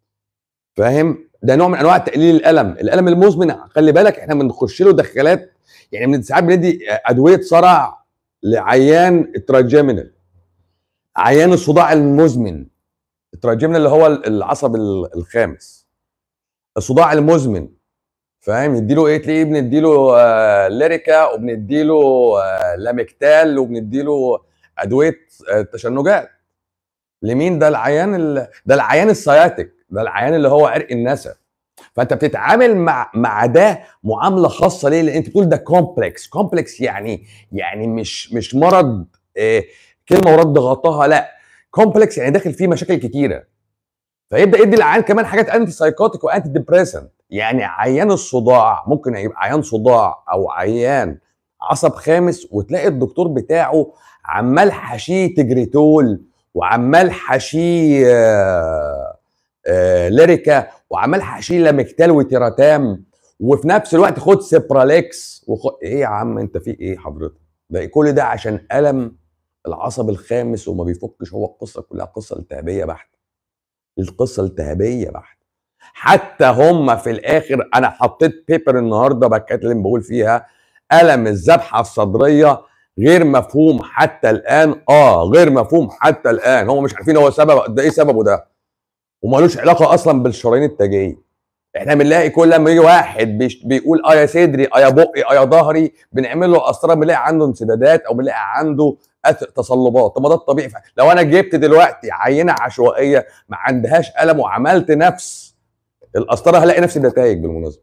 فاهم ده نوع من انواع تقليل الالم الالم المزمن خلي بالك احنا بنخش له دخلات يعني من ساعات بندي ادويه صرع لعيان التراجيمينال عيان الصداع المزمن التراجيمينال اللي هو العصب الخامس الصداع المزمن فاهم يديله ايه تلاقيه بنديله آه ليريكا وبنديله آه لاميكتال وبنديله ادويه آه تشنجات لمين ده العيان ده العيان السياتيك ده العيان اللي هو عرق النسا فانت بتتعامل مع مع ده معامله خاصه ليه؟ لان انت بتقول ده كومبلكس، كومبلكس يعني يعني مش مش مرض إيه كلمه ورد غطاها لا كومبلكس يعني داخل فيه مشاكل كتيره فيبدا يدي العيان كمان حاجات انتي سايكوتيك وانتي ديبريسنت يعني عيان الصداع ممكن يبقى عيان صداع او عيان عصب خامس وتلاقي الدكتور بتاعه عمال حشيه تجريتول وعمال حشيه آه آه ليريكا وعمال حشيه لاميكتال وتيراتام وفي نفس الوقت خد سيبراليكس وخد ايه يا عم انت في ايه حضرتك ده كل ده عشان الم العصب الخامس وما بيفكش هو القصه كلها قصه التهابيه بحته القصه التهابيه بحته حتى هم في الاخر انا حطيت بيبر النهارده بتكلم بقول فيها الم الذبحه الصدريه غير مفهوم حتى الان اه غير مفهوم حتى الان هم مش عارفين هو سبب ده ايه سببه ده ومالوش علاقه اصلا بالشرايين التاجيه احنا بنلاقي كل لما يجي واحد بيقول اه يا صدري اه يا بقي اه يا ظهري بنعمل له قسطره بنلاقي عنده انسدادات او بنلاقي عنده تصلبات طب ما ده الطبيعي لو انا جبت دلوقتي عينه عشوائيه ما عندهاش الم وعملت نفس القسطره هلاقي نفس النتائج بالمناسبه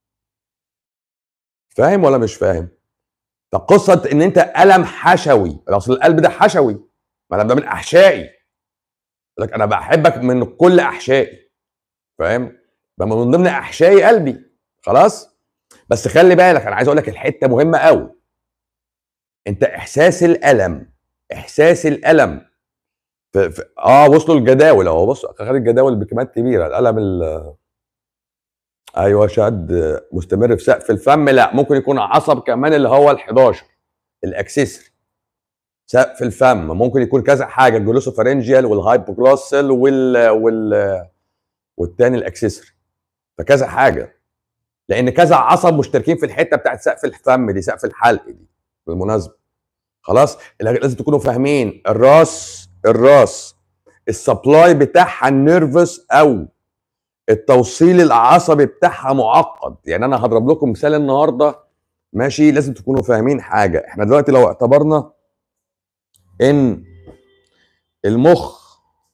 فاهم ولا مش فاهم طب قصه ان انت الم حشوي اصل القلب ده حشوي ما ده من احشائي لك انا بحبك من كل احشائي فاهم بقى من ضمن احشائي قلبي خلاص بس خلي بالك انا عايز اقول لك الحته مهمه قوي انت احساس الالم احساس الالم في في اه وصلوا الجداول اهو بص خد الجداول بكميات كبيره الالم ال ايوه شد مستمر في سقف الفم لا ممكن يكون عصب كمان اللي هو ال11 الاكسسري سقف الفم ممكن يكون كذا حاجه الجلوسوفارنجيال والهايبوجلوسال وال وال والتاني الاكسسري فكذا حاجه لان كذا عصب مشتركين في الحته بتاعت سقف الفم دي سقف الحلق دي بالمناسبه خلاص لازم تكونوا فاهمين الراس الراس السبلاي بتاعها النيرفس او التوصيل العصبي بتاعها معقد يعني انا هضرب لكم مثال النهارده ماشي لازم تكونوا فاهمين حاجه احنا دلوقتي لو اعتبرنا ان المخ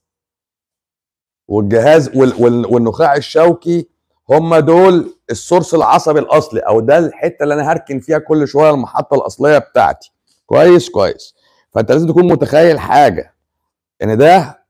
والجهاز وال وال والنخاع الشوكي هم دول السورس العصبي الاصلي او ده الحته اللي انا هركن فيها كل شويه المحطه الاصليه بتاعتي كويس كويس فانت لازم تكون متخيل حاجه ان ده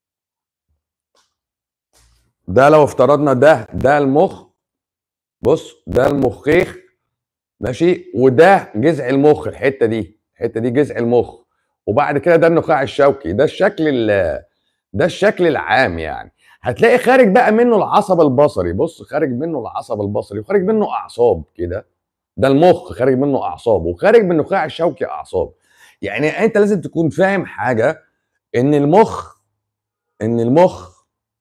ده لو افترضنا ده ده المخ بص ده المخيخ ماشي وده جذع المخ الحته دي الحته دي جذع المخ وبعد كده ده النخاع الشوكي ده الشكل ده الشكل العام يعني هتلاقي خارج بقى منه العصب البصري بص خارج منه العصب البصري وخارج منه اعصاب كده ده المخ خارج منه اعصاب وخارج من النخاع الشوكي اعصاب يعني انت لازم تكون فاهم حاجه ان المخ ان المخ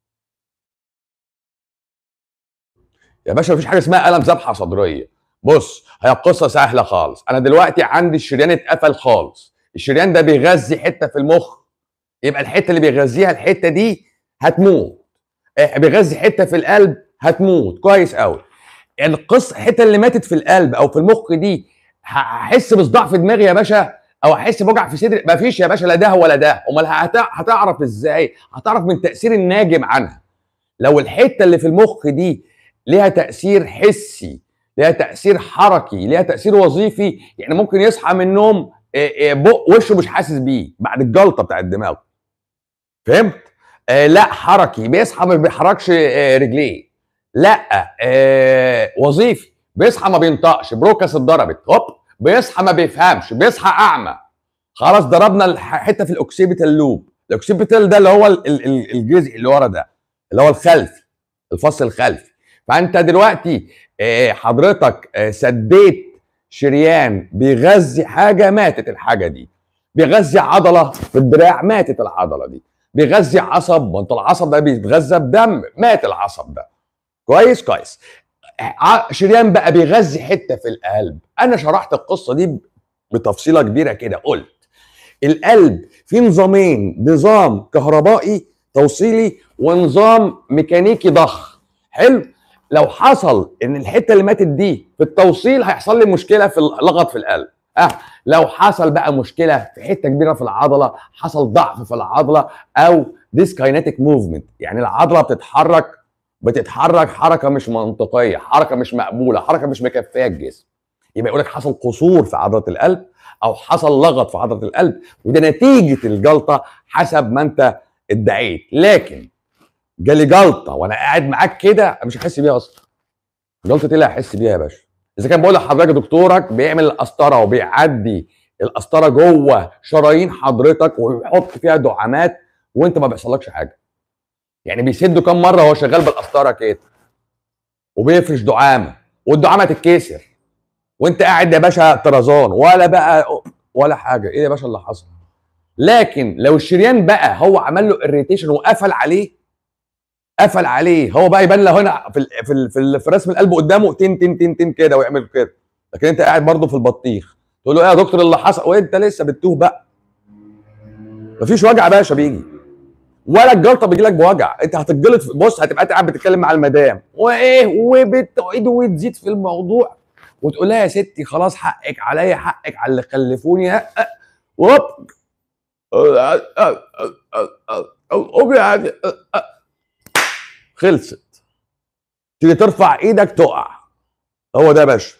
يا باشا مفيش حاجه اسمها الم ذبحه صدريه بص هي القصه سهله خالص انا دلوقتي عندي الشريان اتقفل خالص الشريان ده بيغذي حته في المخ يبقى الحته اللي بيغذيها الحته دي هتموت إيه، بيغذي حته في القلب هتموت كويس قوي القصه الحته اللي ماتت في القلب او في المخ دي هحس بصداع في دماغي يا باشا او احس بوجع في صدري مفيش يا باشا لا ده ولا ده امال هتعرف ازاي هتعرف من تاثير الناجم عنها لو الحته اللي في المخ دي ليها تاثير حسي ليها تاثير حركي ليها تاثير وظيفي يعني ممكن يصحى من النوم بق وشه مش حاسس بيه بعد الجلطه بتاع الدماغ فهمت آه لا حركي بيصحى ما بيحركش آه رجليه لا آه وظيفي بيصحى ما بينطقش بروكس اتضربت هوب بيصحى ما بيفهمش بيصحى اعمى خلاص ضربنا الحته في الاوكسيبيتال لوب الاوكسيبيتال ده اللي هو الجزء اللي ورا ده اللي هو الخلفي الفص الخلفي فانت دلوقتي آه، حضرتك آه، سديت شريان بيغذي حاجه ماتت الحاجه دي بيغذي عضله في الدراع ماتت العضله دي بيغذي عصب وانت العصب ده بيتغذى بدم مات العصب ده كويس كويس شريان بقى بيغذي حته في القلب انا شرحت القصه دي بتفصيله كبيره كده قلت القلب فيه نظامين نظام كهربائي توصيلي ونظام ميكانيكي ضخ حلو لو حصل ان الحته اللي ماتت دي في التوصيل هيحصل لي مشكله في لغط في القلب اه لو حصل بقى مشكله في حته كبيره في العضله حصل ضعف في العضله او ديسكاينيتك موفمنت يعني العضله بتتحرك بتتحرك حركه مش منطقيه حركه مش مقبوله حركه مش مكفيه الجسم يبقى يقول لك حصل قصور في عضله القلب او حصل لغط في عضله القلب وده نتيجه الجلطه حسب ما انت ادعيت لكن جالي جلطه وانا قاعد معاك كده مش هحس بيها اصلا جلطه ايه اللي هحس بيها يا باشا اذا كان بقول لحضرتك دكتورك بيعمل القسطره وبيعدي القسطره جوه شرايين حضرتك ويحط فيها دعامات وانت ما بيحصلكش حاجه يعني بيسده كام مره وهو شغال بالقسطره كده وبيفرش دعامه والدعامه تتكسر وانت قاعد يا باشا طرزان ولا بقى ولا حاجه ايه يا باشا اللي حصل لكن لو الشريان بقى هو عمل له اريتيشن وقفل عليه قفل عليه هو بقى يبان له هنا في في في, في رسم القلب قدامه تن تن تن تن كده ويعمل كده لكن انت قاعد برضه في البطيخ تقول له ايه يا دكتور اللي حصل وانت لسه بتتوه بقى مفيش وجع يا باشا بيجي ولا الجلطه بيجي لك بوجع انت هتتجلط بص هتبقى قاعد بتتكلم مع المدام وايه وبتعيد وتزيد في الموضوع وتقول لها يا ستي خلاص حقك عليا حقك على اللي خلفوني وهوب خلصت تيجي ترفع ايدك تقع هو ده يا باشا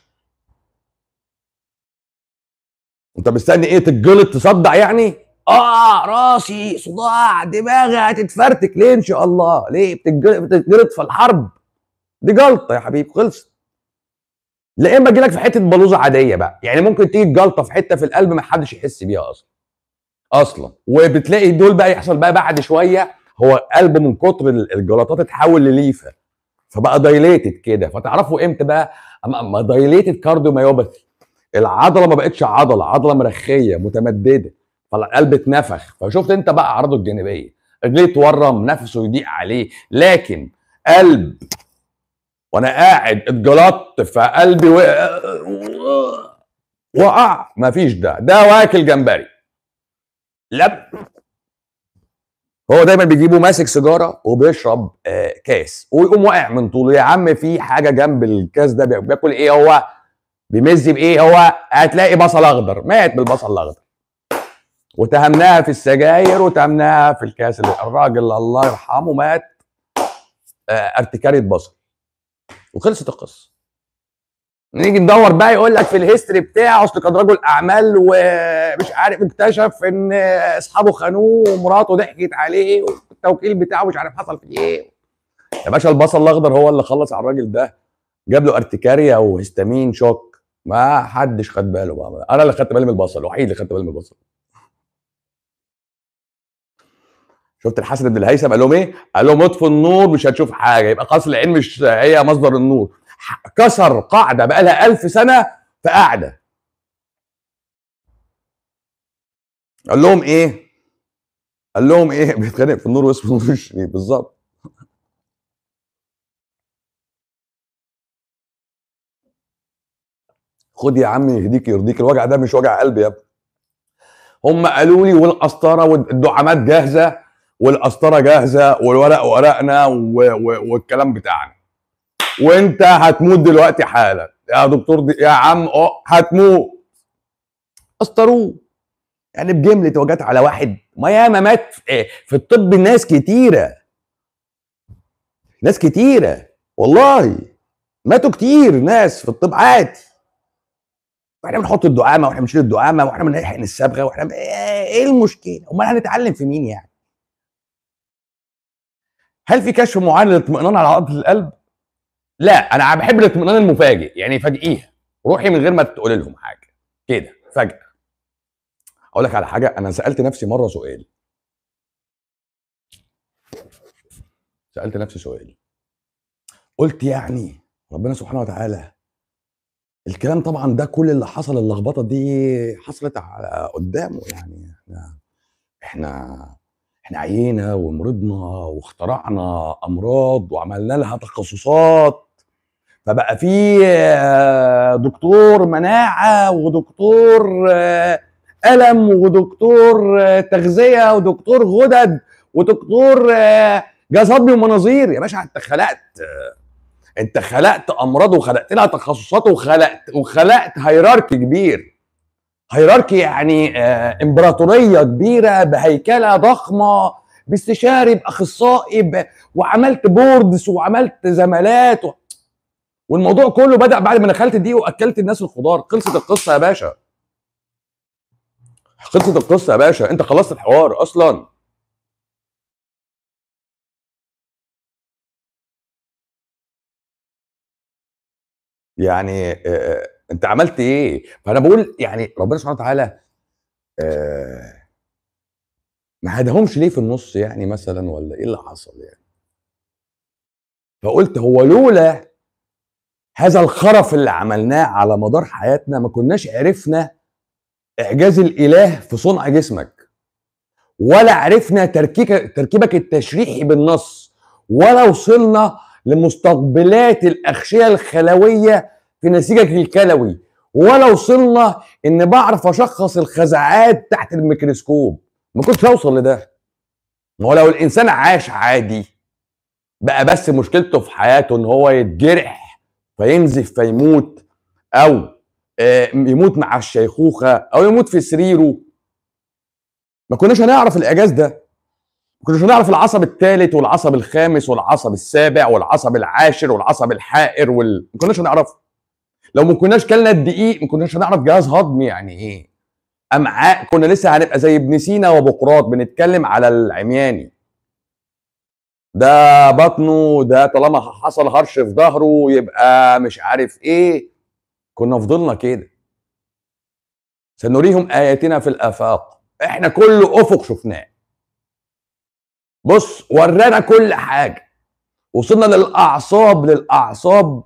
انت مستني ايه تتجلط تصدع يعني اه راسي صداع دماغي هتتفرتك ليه ان شاء الله ليه بتتجلط في الحرب دي جلطه يا حبيبي خلصت لا اما لك في حته بلوزه عاديه بقى يعني ممكن تيجي جلطه في حته في القلب ما حدش يحس بيها اصلا اصلا وبتلاقي دول بقى يحصل بقى بعد شويه هو قلبه من كتر الجلطات اتحول لليفه فبقى دايليتد كده فتعرفوا امتى بقى اما دايليتد كارديوميوباثي العضله ما بقتش عضله عضله مرخيه متمدده فالقلب اتنفخ فشفت انت بقى اعراضه الجانبيه رجليه تورم نفسه يضيق عليه لكن قلب وانا قاعد اتجلطت فقلبي وقع مفيش ده ده واكل جمبري لا هو دايما بيجيبه ماسك سيجاره وبيشرب آه كاس ويقوم واقع من طوله يا عم في حاجه جنب الكاس ده بياكل ايه هو بيمز بايه هو هتلاقي بصل اخضر مات بالبصل الاخضر وتهمناها في السجاير وتهمناها في الكاس اللي الراجل الله يرحمه مات آه ارتكاريه بصل وخلصت القصه نيجي ندور بقى يقول لك في الهيستوري بتاعه اصل كان رجل اعمال ومش عارف اكتشف ان اصحابه خانوه ومراته ضحكت عليه والتوكيل بتاعه مش عارف حصل فيه ايه يا باشا البصل الاخضر هو اللي خلص على الراجل ده جاب له ارتكاريا وهستامين شوك ما حدش خد باله بقى انا اللي خدت بالي من البصل الوحيد اللي خدت بالي من البصل شفت الحسن بن الهيثم قال لهم ايه؟ قال لهم اطفوا النور مش هتشوف حاجه يبقى قصر العين مش هي مصدر النور كسر قاعده بقى لها 1000 سنه في قاعده قال لهم ايه قال لهم ايه بيتخانق في النور واسمه نور الشريف بالظبط خد يا عم يهديك يرضيك الوجع ده مش وجع قلب يا ابني هم قالوا لي والقسطره والدعامات جاهزه والقسطره جاهزه والورق ورقنا والكلام بتاعنا وانت هتموت دلوقتي حالا يا دكتور دي يا عم اه هتموت قسطروه يعني بجمله وجات على واحد ما ياما مات في الطب ناس كتيره ناس كتيره والله ماتوا كتير ناس في الطب عادي واحنا بنحط الدعامه واحنا بنشيل الدعامه واحنا بنحقن الصبغه واحنا ايه المشكله؟ امال هنتعلم في مين يعني؟ هل في كشف معين للاطمئنان على عضله القلب؟ لا انا بحب الاطمئنان المفاجئ يعني فاجئيها روحي من غير ما تقول لهم حاجه كده فجاه اقول لك على حاجه انا سالت نفسي مره سؤال سالت نفسي سؤال قلت يعني ربنا سبحانه وتعالى الكلام طبعا ده كل اللي حصل اللخبطه دي حصلت على قدامه يعني احنا احنا احنا عيينا ومرضنا واخترعنا امراض وعملنا لها تخصصات فبقى في دكتور مناعه ودكتور الم ودكتور تغذيه ودكتور غدد ودكتور جهاز هضمي ومناظير يا باشا انت خلقت انت خلقت امراض وخلقت لها تخصصات وخلقت وخلقت هيراركي كبير هيراركي يعني آه امبراطوريه كبيره بهيكله ضخمه باستشاري باخصائي وعملت بوردس وعملت زمالات و... والموضوع كله بدا بعد ما دخلت دي واكلت الناس الخضار خلصت القصه يا باشا خلصت القصه يا باشا انت خلصت الحوار اصلا يعني آه انت عملت ايه فانا بقول يعني ربنا سبحانه وتعالى آه ما هداهمش ليه في النص يعني مثلا ولا ايه اللي حصل يعني فقلت هو لولا هذا الخرف اللي عملناه على مدار حياتنا ما كناش عرفنا اعجاز الاله في صنع جسمك ولا عرفنا تركيبك تركيبك التشريحي بالنص ولا وصلنا لمستقبلات الاغشيه الخلويه في نسيجك الكلوي ولا وصلنا ان بعرف اشخص الخزعات تحت الميكروسكوب ما كنتش اوصل لده ما هو لو الانسان عاش عادي بقى بس مشكلته في حياته ان هو يتجرح فينزف فيموت او يموت مع الشيخوخه او يموت في سريره ما كناش هنعرف الاعجاز ده ما كناش هنعرف العصب الثالث والعصب الخامس والعصب السابع والعصب العاشر والعصب الحائر وال... ما كناش هنعرفه لو ما كناش كلنا الدقيق ما كناش هنعرف جهاز هضمي يعني ايه امعاء كنا لسه هنبقى زي ابن سينا وبقراط بنتكلم على العمياني ده بطنه ده طالما حصل هرش في ظهره يبقى مش عارف ايه كنا فضلنا كده سنريهم اياتنا في الافاق احنا كل افق شفناه بص ورانا كل حاجه وصلنا للاعصاب للاعصاب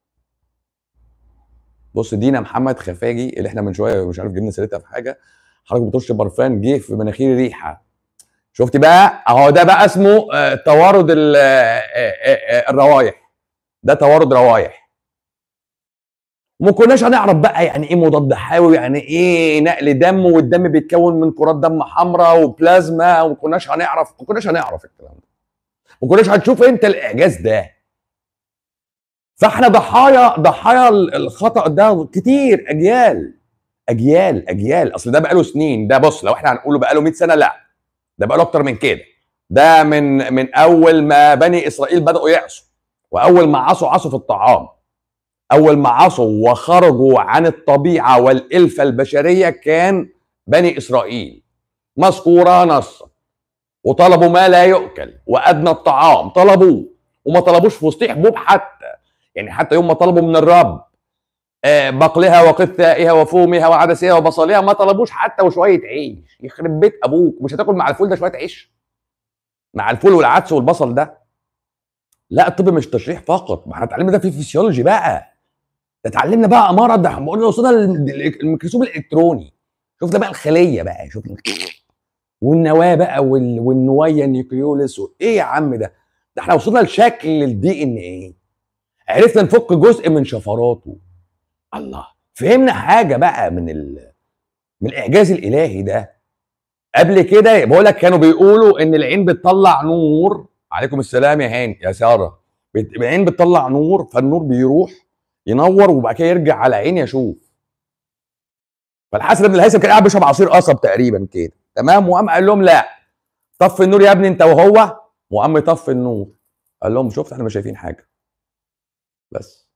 بص دينا محمد خفاجي اللي احنا من شويه مش عارف جبنا سيرتها في حاجه حضرتك بترش برفان جه في مناخيري ريحه شفت بقى اهو ده بقى اسمه آه توارد آه آه الروايح ده توارد روايح وما كناش هنعرف بقى يعني ايه مضاد حيوي يعني ايه نقل دم والدم بيتكون من كرات دم حمراء وبلازما وما كناش هنعرف ما كناش هنعرف الكلام ده ما كناش هنشوف انت الاعجاز ده فاحنا ضحايا ضحايا الخطا ده كتير اجيال اجيال اجيال اصل ده بقاله سنين ده بص لو احنا هنقوله بقاله 100 سنه لا ده بقاله اكتر من كده ده من من اول ما بني اسرائيل بداوا يعصوا واول ما عصوا عصوا في الطعام اول ما عصوا وخرجوا عن الطبيعه والالفه البشريه كان بني اسرائيل مذكوره نصا وطلبوا ما لا يؤكل وادنى الطعام طلبوه وما طلبوش فسطيح بوب حتى يعني حتى يوم ما طلبوا من الرب بقلها وقثائها وفومها وعدسها وبصلها ما طلبوش حتى وشويه عيش يخرب بيت ابوك مش هتاكل مع الفول ده شويه عيش مع الفول والعدس والبصل ده لا الطب مش تشريح فقط ما احنا اتعلمنا ده في الفسيولوجي بقى ده اتعلمنا بقى مرض ده بقول وصلنا للميكروسكوب الالكتروني شفنا بقى الخليه بقى شفنا والنواه بقى وال... والنوايا نيوكليوليس ايه يا عم ده ده احنا وصلنا لشكل الدي ان ايه عرفنا نفك جزء من شفراته الله فهمنا حاجه بقى من ال... من الاعجاز الالهي ده قبل كده بقول لك كانوا بيقولوا ان العين بتطلع نور عليكم السلام يا هاني يا ساره بت- العين بتطلع نور فالنور بيروح ينور وبعد كده يرجع على عيني اشوف فالحسن بن الهيثم كان قاعد بيشرب عصير قصب تقريبا كده تمام وقام قال لهم لا طفي النور يا ابني انت وهو وقام يطفي النور قال لهم شفت احنا مش شايفين حاجه بس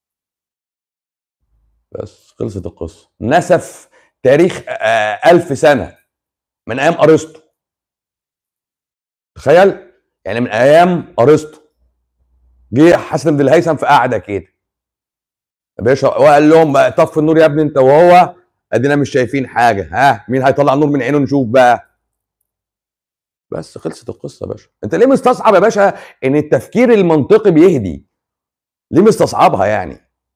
بس خلصت القصه نسف تاريخ آه ألف سنه من ايام ارسطو تخيل يعني من ايام ارسطو جه حسن بن الهيثم في قعده كده باشا وقال لهم بقى طفي النور يا ابني انت وهو ادينا مش شايفين حاجه ها مين هيطلع نور من عينه نشوف بقى بس خلصت القصه يا باشا انت ليه مستصعب يا باشا ان التفكير المنطقي بيهدي ليه مستصعبها يعني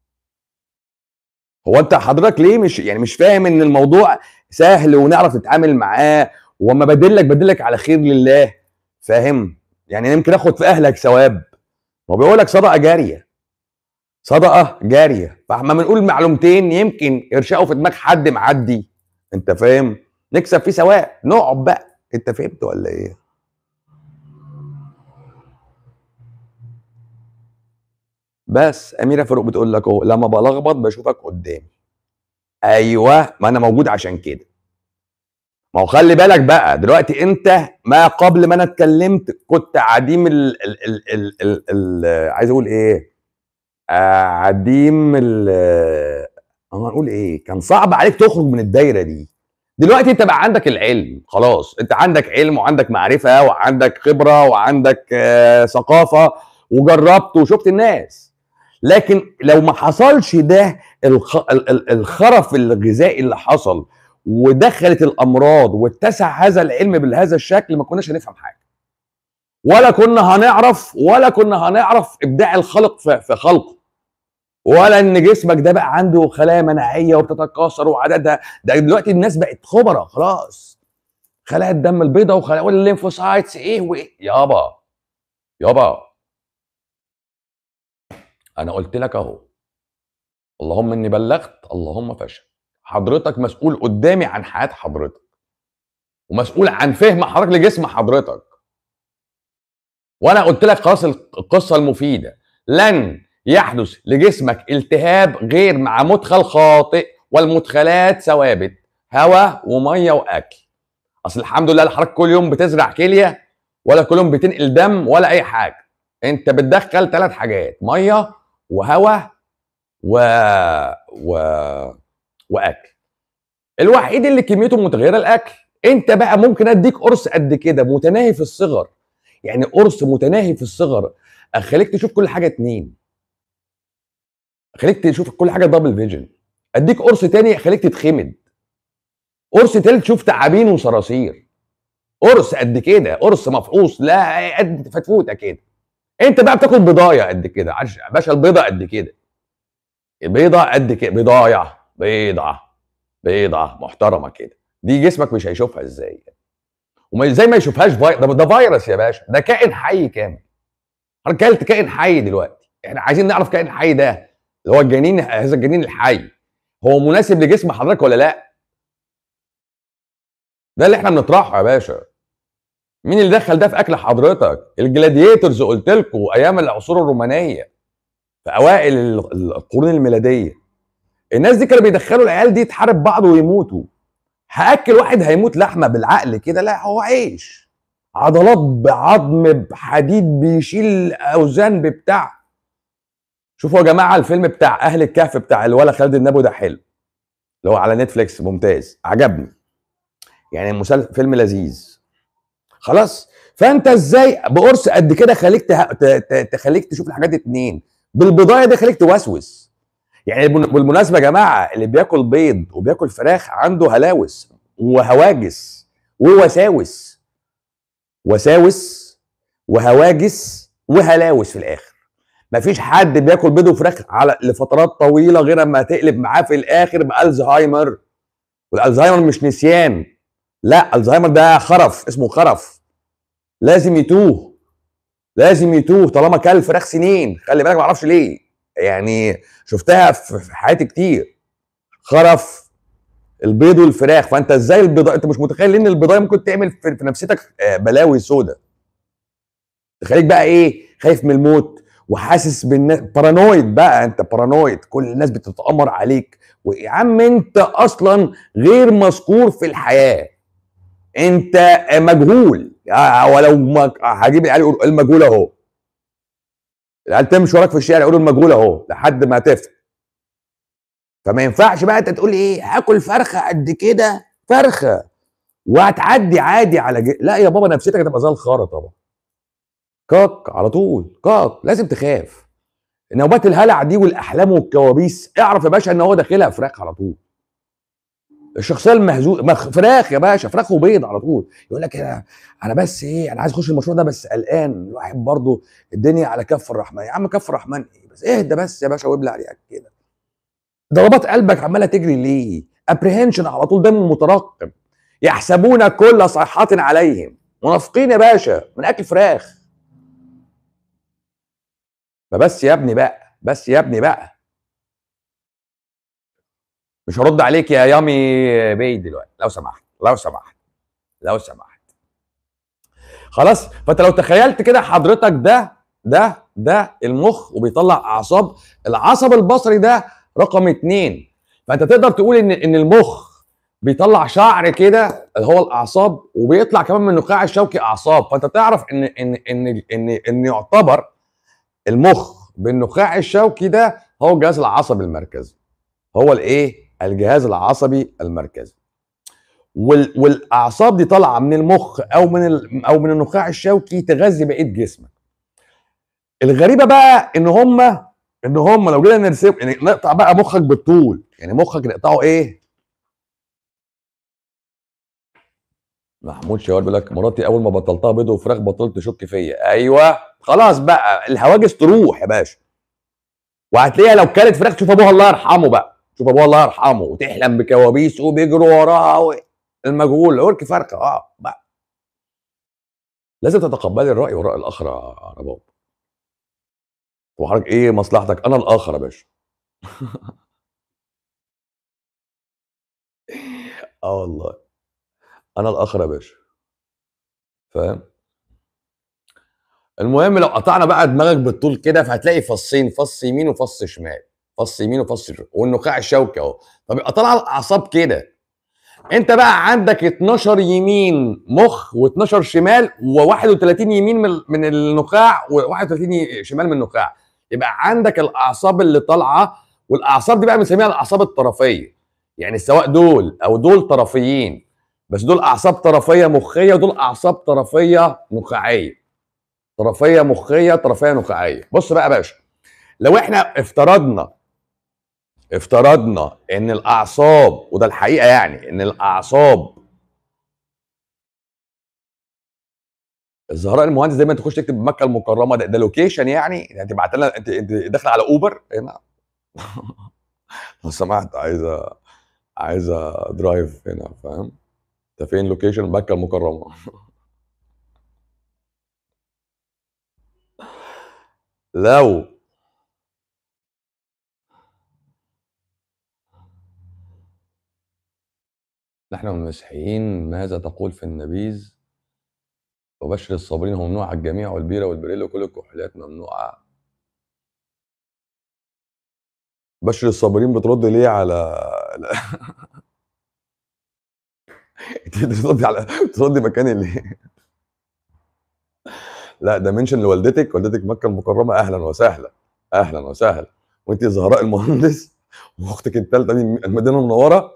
هو انت حضرتك ليه مش يعني مش فاهم ان الموضوع سهل ونعرف نتعامل معاه وما بدلك بدلك على خير لله فاهم يعني يمكن اخد في اهلك ثواب هو بيقول لك صدقه جاريه صدقه جاريه فاحنا بنقول معلومتين يمكن يرشقوا في دماغ حد معدي انت فاهم نكسب فيه ثواب نقعد بقى انت فهمت ولا ايه بس اميره فاروق بتقول لك اهو لما بلخبط بشوفك قدامي ايوه ما انا موجود عشان كده ما هو خلي بالك بقى دلوقتي انت ما قبل ما انا اتكلمت كنت عديم ال ال ال ال ال ال عايز اقول ايه آه، عديم ال انا هنقول ايه كان صعب عليك تخرج من الدايره دي دلوقتي انت بقى عندك العلم خلاص انت عندك علم وعندك معرفه وعندك خبره وعندك آه، ثقافه وجربت وشفت الناس لكن لو ما حصلش ده الخ... ال- ال- الخرف الغذائي اللي حصل ودخلت الامراض واتسع هذا العلم بهذا الشكل ما كناش هنفهم حاجه ولا كنا هنعرف ولا كنا هنعرف ابداع الخلق في في خلقه ولا ان جسمك ده بقى عنده خلايا مناعيه وبتتكاثر وعددها ده دلوقتي الناس بقت خبراء خلاص خلايا الدم البيضاء وخلايا والليمفوسايتس ايه وايه يابا يابا انا قلت لك اهو اللهم اني بلغت اللهم فشل حضرتك مسؤول قدامي عن حياه حضرتك ومسؤول عن فهم حضرتك لجسم حضرتك وانا قلت لك خلاص القصه المفيده لن يحدث لجسمك التهاب غير مع مدخل خاطئ والمدخلات ثوابت هواء وميه واكل اصل الحمد لله حضرتك كل يوم بتزرع كليه ولا كل يوم بتنقل دم ولا اي حاجه انت بتدخل ثلاث حاجات ميه وهواء و... و... واكل الوحيد اللي كميته متغيره الاكل انت بقى ممكن اديك قرص قد كده متناهي في الصغر يعني قرص متناهي في الصغر اخليك تشوف كل حاجه اتنين اخليك تشوف كل حاجه دبل فيجن اديك قرص تاني يخليك تتخمد قرص تالت تشوف تعابين وصراصير قرص قد كده قرص مفقوس لا قد فتفوته كده انت بقى بتاكل بضايه قد كده عش يا باشا البيضه قد كده البيضه قد كده بضايه بيضه بيضه محترمه كده دي جسمك مش هيشوفها ازاي وما زي ما يشوفهاش فاي... ده, ده فيروس يا باشا ده كائن حي كامل حضرتك كلت كائن حي دلوقتي احنا عايزين نعرف كائن حي ده اللي هو الجنين هذا الجنين الحي هو مناسب لجسم حضرتك ولا لا ده اللي احنا بنطرحه يا باشا مين اللي دخل ده في اكل حضرتك الجلاديتورز قلت لكم ايام العصور الرومانيه في اوائل ال- القرون الميلاديه الناس دي كانوا بيدخلوا العيال دي تحارب بعض ويموتوا هاكل واحد هيموت لحمه بالعقل كده لا هو عيش عضلات بعظم بحديد بيشيل اوزان ببتاع شوفوا يا جماعه الفيلم بتاع اهل الكهف بتاع الولا خالد النبوي ده حلو اللي هو على نتفليكس ممتاز عجبني يعني مسلسل فيلم لذيذ خلاص فانت ازاي بقرص قد كده خليك ته... ت... ت... تخليك تشوف الحاجات اتنين بالبضايه دي خليك توسوس يعني بالم- بالمناسبه يا جماعه اللي بياكل بيض وبياكل فراخ عنده هلاوس وهواجس ووساوس وساوس وهواجس وهلاوس في الاخر مفيش حد بياكل بيض وفراخ على لفترات طويله غير اما تقلب معاه في الاخر بالزهايمر والالزهايمر مش نسيان لا الزهايمر ده خرف اسمه خرف لازم يتوه لازم يتوه طالما كل فراخ سنين خلي بالك ما اعرفش ليه يعني شفتها في حياتي كتير خرف البيض والفراخ فانت ازاي البيضاء انت مش متخيل ان البيضايه ممكن تعمل في نفسيتك آه، بلاوي سودة تخليك بقى ايه خايف من الموت وحاسس بالناس بارانويد بقى انت بارانويد كل الناس بتتامر عليك ويا عم انت اصلا غير مذكور في الحياه انت مجهول ولو هجيب العيال يقولوا المجهول اهو العيال تمشي وراك في الشارع يقولوا المجهول اهو لحد ما تفهم فما ينفعش بقى انت تقول ايه هاكل فرخه قد كده فرخه وهتعدي عادي على جي. لا يا بابا نفسيتك هتبقى زي الخاره طبعا كاك على طول كاك لازم تخاف نوبات الهلع دي والاحلام والكوابيس اعرف يا باشا ان هو داخلها فراخ على طول الشخصيه المهزوزه فراخ يا باشا فراخ وبيض على طول يقول لك انا انا بس ايه انا عايز اخش المشروع ده بس قلقان الواحد برضه الدنيا على كف الرحمن يا عم كف الرحمن ايه بس اهدى بس يا باشا وابلع عليك كده ضربات قلبك عماله تجري ليه ابريهنشن على طول دايما مترقب يحسبون كل صيحة عليهم منافقين يا باشا من اكل فراخ فبس يا ابني بقى بس يا ابني بقى مش هرد عليك يا يامي بي دلوقتي لو سمحت لو سمحت لو سمحت خلاص فانت لو تخيلت كده حضرتك ده ده ده المخ وبيطلع اعصاب العصب البصري ده رقم اتنين فانت تقدر تقول ان ان المخ بيطلع شعر كده اللي هو الاعصاب وبيطلع كمان من النخاع الشوكي اعصاب فانت تعرف ان ان ان ان ان يعتبر المخ بالنخاع الشوكي ده هو الجهاز العصبي المركزي هو الايه الجهاز العصبي المركزي والاعصاب دي طالعه من المخ او من او من النخاع الشوكي تغذي بقيه جسمك الغريبه بقى ان هم ان هم لو جينا نرسم يعني نقطع بقى مخك بالطول يعني مخك نقطعه ايه محمود شوال بيقول لك مراتي اول ما بطلتها بيض وفراخ بطلت تشك فيا ايوه خلاص بقى الهواجس تروح يا باشا وهتلاقيها لو كانت فراخ تشوف ابوها الله يرحمه بقى تشوف ابوها الله يرحمه وتحلم بكوابيس وبيجروا وراها المجهول ورك فرخه اه بقى لازم تتقبلي الراي والراي الاخر يا رباب وحضرتك ايه مصلحتك انا الاخر يا باشا اه والله انا الاخر يا باشا فاهم المهم لو قطعنا بقى دماغك بالطول كده فهتلاقي فصين فص يمين وفص شمال فص يمين وفص شمال والنخاع الشوكي اهو فبيبقى طالع الاعصاب كده انت بقى عندك 12 يمين مخ و12 شمال و31 يمين من النخاع و31 شمال من النخاع يبقى عندك الاعصاب اللي طالعه والاعصاب دي بقى بنسميها الاعصاب الطرفيه يعني سواء دول او دول طرفيين بس دول اعصاب طرفيه مخيه ودول اعصاب طرفيه نخاعيه طرفيه مخيه طرفيه نخاعيه بص بقى يا باشا لو احنا افترضنا افترضنا ان الاعصاب وده الحقيقه يعني ان الاعصاب الزهراء المهندس دايما تخش تكتب مكه المكرمه ده, ده لوكيشن يعني يعني تبعت لنا انت انت داخله على اوبر هنا لو سمحت عايزه عايزه درايف هنا فاهم انت فين لوكيشن مكه المكرمه لو نحن المسيحيين ماذا تقول في النبيذ وبشر الصابرين هو ممنوع على الجميع والبيرة والبريل وكل الكحولات ممنوعة بشر الصابرين بترد ليه على انت بتردي على بتردي مكاني ليه؟ لا ده منشن لوالدتك والدتك مكه المكرمه اهلا وسهلا اهلا وسهلا وانت زهراء المهندس واختك الثالثه دي المدينه المنوره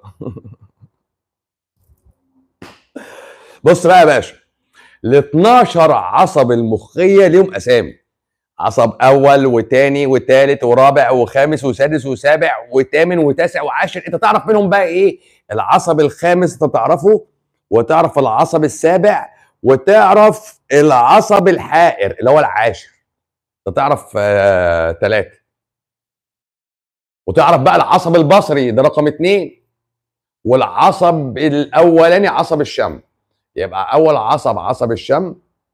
بص بقى يا باشا ال 12 عصب المخيه ليهم اسامي عصب اول وثاني وثالث ورابع وخامس وسادس وسابع وثامن وتاسع وعاشر انت تعرف منهم بقى ايه العصب الخامس انت تعرفه وتعرف العصب السابع وتعرف العصب الحائر اللي هو العاشر انت تعرف ثلاثه آه وتعرف بقى العصب البصري ده رقم اثنين والعصب الاولاني عصب الشم يبقى اول عصب عصب الشم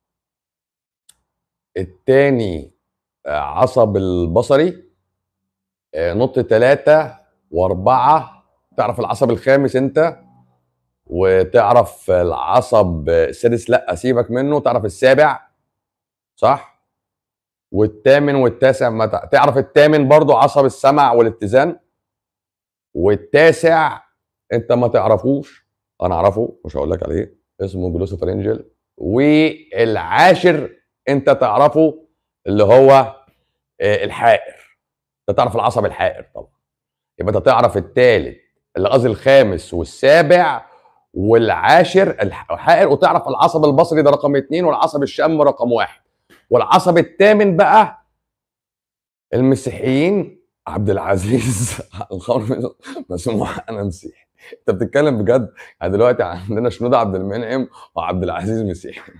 التاني آه، عصب البصري آه، نط ثلاثة وأربعة تعرف العصب الخامس أنت وتعرف العصب السادس لا سيبك منه تعرف السابع صح والثامن والتاسع ما تعرف الثامن برضو عصب السمع والاتزان والتاسع انت ما تعرفوش انا اعرفه مش هقول لك عليه اسمه جلوسوفرنجل والعاشر انت تعرفه اللي هو آه، الحائر انت تعرف العصب الحائر طبعا يبقى انت تعرف الثالث اللي قصدي الخامس والسابع والعاشر الحائر وتعرف العصب البصري ده رقم اثنين والعصب الشم رقم واحد والعصب الثامن بقى المسيحيين عبد العزيز الخمر مسموح انا مسيحي انت بتتكلم بجد يعني دلوقتي عندنا شنودة عبد المنعم وعبد العزيز مسيحي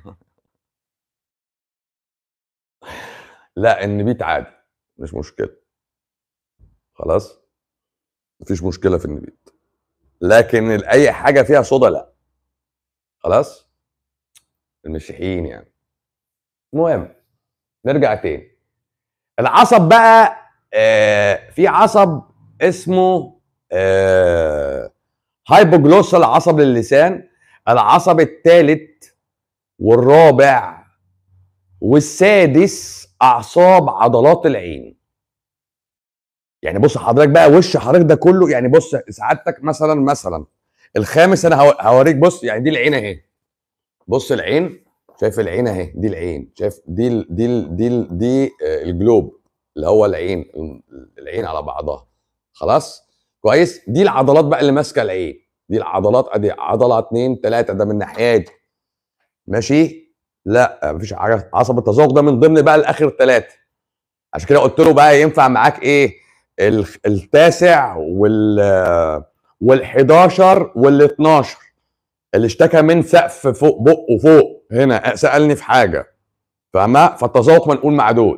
لا النبيت عادي مش مشكله خلاص مفيش مشكله في النبيت لكن اي حاجه فيها صودا لا خلاص المسيحيين يعني المهم نرجع تاني العصب بقى آه في عصب اسمه آه هايبوجلوسال عصب اللسان العصب الثالث والرابع والسادس اعصاب عضلات العين يعني بص حضرتك بقى وش حضرتك ده كله يعني بص سعادتك مثلا مثلا الخامس انا هوريك بص يعني دي العين اهي بص العين شايف العين اهي دي العين شايف دي ال دي ال دي ال دي آه، الجلوب اللي هو العين العين على بعضها خلاص كويس دي العضلات بقى اللي ماسكه العين دي العضلات ادي عضله اثنين ثلاثه ده من ناحيتي ماشي لا مفيش حاجه عصب التذوق ده من ضمن بقى الاخر ثلاثه عشان كده قلت له بقى ينفع معاك ايه التاسع وال وال11 وال12 اللي اشتكى من سقف فوق بقه فوق هنا سالني في حاجه فاهمه فالتذوق منقول مع دول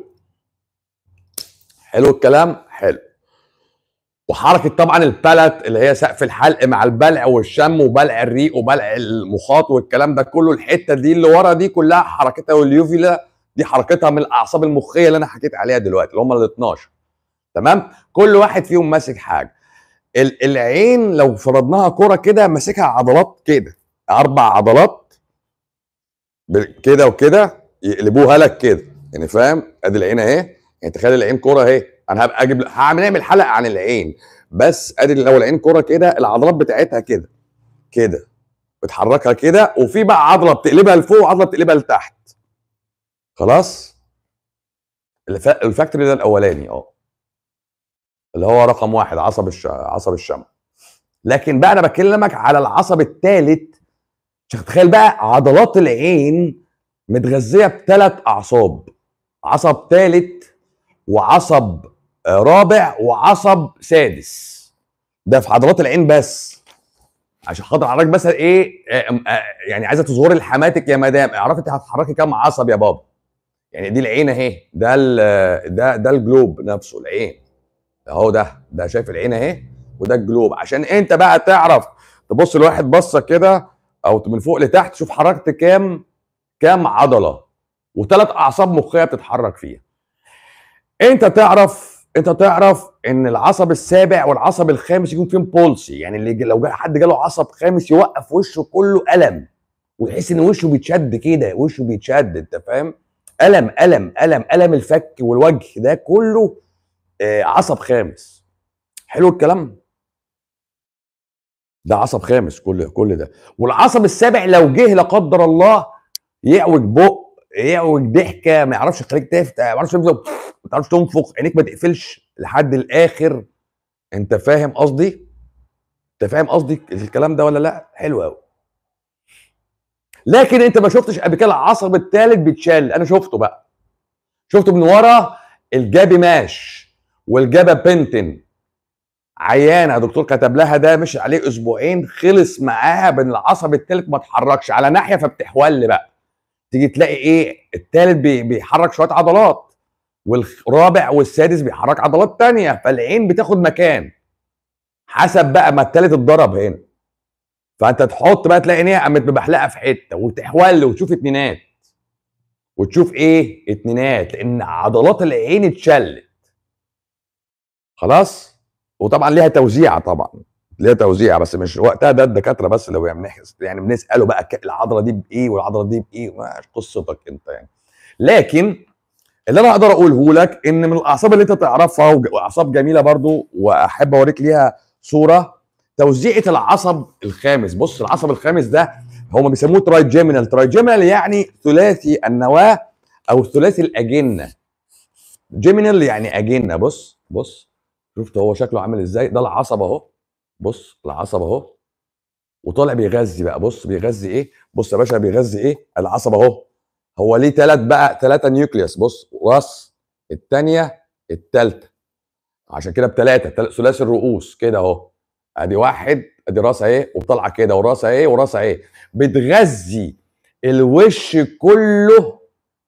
حلو الكلام حلو وحركه طبعا البلت اللي هي سقف الحلق مع البلع والشم وبلع الريق وبلع المخاط والكلام ده كله الحته دي اللي ورا دي كلها حركتها واليوفيلا دي حركتها من الاعصاب المخيه اللي انا حكيت عليها دلوقتي اللي هم ال 12 تمام كل واحد فيهم ماسك حاجه العين لو فرضناها كرة كده ماسكها عضلات كده اربع عضلات كده وكده يقلبوها لك كده يعني فاهم ادي العين اهي يعني تخيل العين كرة اهي انا هبقى اجيب هعمل نعمل حلقه عن العين بس ادي لو العين كرة كده العضلات بتاعتها كده كده بتحركها كده وفي بقى عضله بتقلبها لفوق وعضله بتقلبها لتحت خلاص الفاكتوري ده الاولاني اه اللي هو رقم واحد عصب الش... عصب الشم لكن بقى انا بكلمك على العصب الثالث تخيل بقى عضلات العين متغذيه بثلاث اعصاب عصب ثالث وعصب رابع وعصب سادس ده في عضلات العين بس عشان خاطر حضرتك بس ايه آه، آه، يعني عايزه تظهري لحماتك يا مدام اعرفي انت هتحركي كام عصب يا بابا يعني دي العين اهي ده ده ده الجلوب نفسه العين اهو ده ده شايف العين اهي وده الجلوب عشان انت بقى تعرف تبص لواحد بصه كده او من فوق لتحت تشوف حركت كام كام عضله وثلاث اعصاب مخيه بتتحرك فيها انت تعرف انت تعرف ان العصب السابع والعصب الخامس يكون فيهم بولسي يعني اللي لو جا حد جاله عصب خامس يوقف وشه كله الم ويحس ان وشه بيتشد كده وشه بيتشد انت فاهم الم الم الم الم الفك والوجه ده كله آه، عصب خامس حلو الكلام ده عصب خامس كل كل ده والعصب السابع لو جه لا قدر الله يعوج بق يعوج ضحكه ما يعرفش يخليك تفتح ما يعرفش ما تعرفش تنفخ عينيك ما تقفلش لحد الاخر انت فاهم قصدي انت فاهم قصدي الكلام ده ولا لا حلو قوي لكن انت ما شفتش قبل كده العصب الثالث بيتشال انا شفته بقى شفته من ورا الجابي ماش والجابا بنتن عيانه دكتور كتب لها ده مش عليه اسبوعين خلص معاها بين العصب الثالث ما اتحركش على ناحيه فبتحول بقى تيجي تلاقي ايه الثالث بيحرك شويه عضلات والرابع والسادس بيحرك عضلات تانية فالعين بتاخد مكان حسب بقى ما الثالث اتضرب هنا فانت تحط بقى تلاقي عينيها قامت مبحلقه في حته وتحول وتشوف اتنينات وتشوف ايه اتنينات لان عضلات العين اتشلت خلاص وطبعا ليها توزيعه طبعا ليها توزيعه بس مش وقتها ده الدكاتره بس اللي بنحس يعني بنساله بقى العضله دي بايه والعضله دي بايه مش قصتك انت يعني لكن اللي انا اقدر اقوله لك ان من الاعصاب اللي انت تعرفها واعصاب جميله برضو واحب اوريك ليها صوره توزيعه العصب الخامس بص العصب الخامس ده هم بيسموه ترايجيمينال ترايجيمينال يعني ثلاثي النواه او ثلاثي الاجنه جيمينال يعني اجنه بص بص شفت هو شكله عامل ازاي ده العصب اهو بص العصب اهو وطالع بيغذي بقى بص بيغذي ايه بص يا باشا بيغذي ايه العصب اهو هو ليه ثلاث بقى ثلاثه نيوكليوس بص راس الثانيه الثالثه عشان كده بثلاثه ثلاثي الرؤوس كده اهو ادي واحد ادي راس اهي وطالعه كده وراس اهي وراس اهي بتغذي الوش كله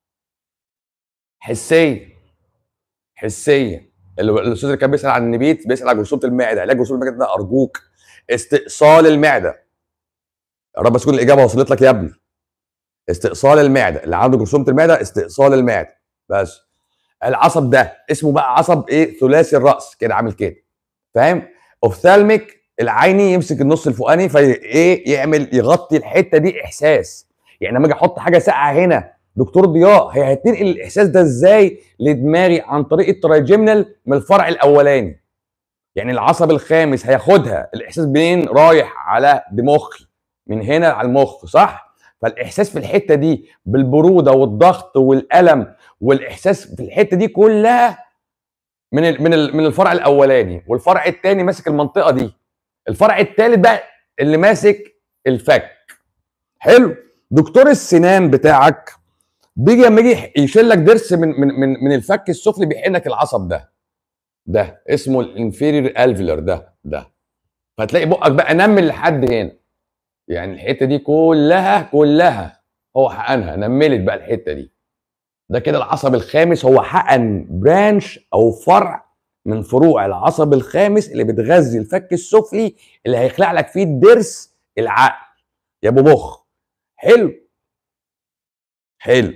حسيا حسيا الاستاذ اللي كان بيسال عن النبيت بيسال عن جرثومه المعده علاج جرثومه المعده ده ارجوك استئصال المعده يا رب تكون الاجابه وصلت لك يا ابني استئصال المعده اللي عنده جرثومه المعده استئصال المعده بس العصب ده اسمه بقى عصب ايه ثلاثي الراس كده عامل كده فاهم اوفثالميك العيني يمسك النص الفوقاني في ايه يعمل يغطي الحته دي احساس يعني لما اجي احط حاجه ساقعه هنا دكتور ضياء هي هتنقل الاحساس ده ازاي لدماغي عن طريق الترايجيمنال من الفرع الاولاني يعني العصب الخامس هياخدها الاحساس منين رايح على دماغي من هنا على المخ صح فالاحساس في الحته دي بالبروده والضغط والالم والاحساس في الحته دي كلها من ال من ال من الفرع الاولاني والفرع الثاني ماسك المنطقه دي الفرع الثالث بقى اللي ماسك الفك حلو دكتور السنان بتاعك بيجي لما يجي يشيل لك ضرس من من من من الفك السفلي بيحقن لك العصب ده ده اسمه الانفيرير الفيلر ده ده فتلاقي بقك بقى نمل لحد هنا يعني الحته دي كلها كلها هو حقنها نملت بقى الحته دي ده كده العصب الخامس هو حقن برانش او فرع من فروع العصب الخامس اللي بتغذي الفك السفلي اللي هيخلع لك فيه الضرس العقل يا ابو مخ حلو حلو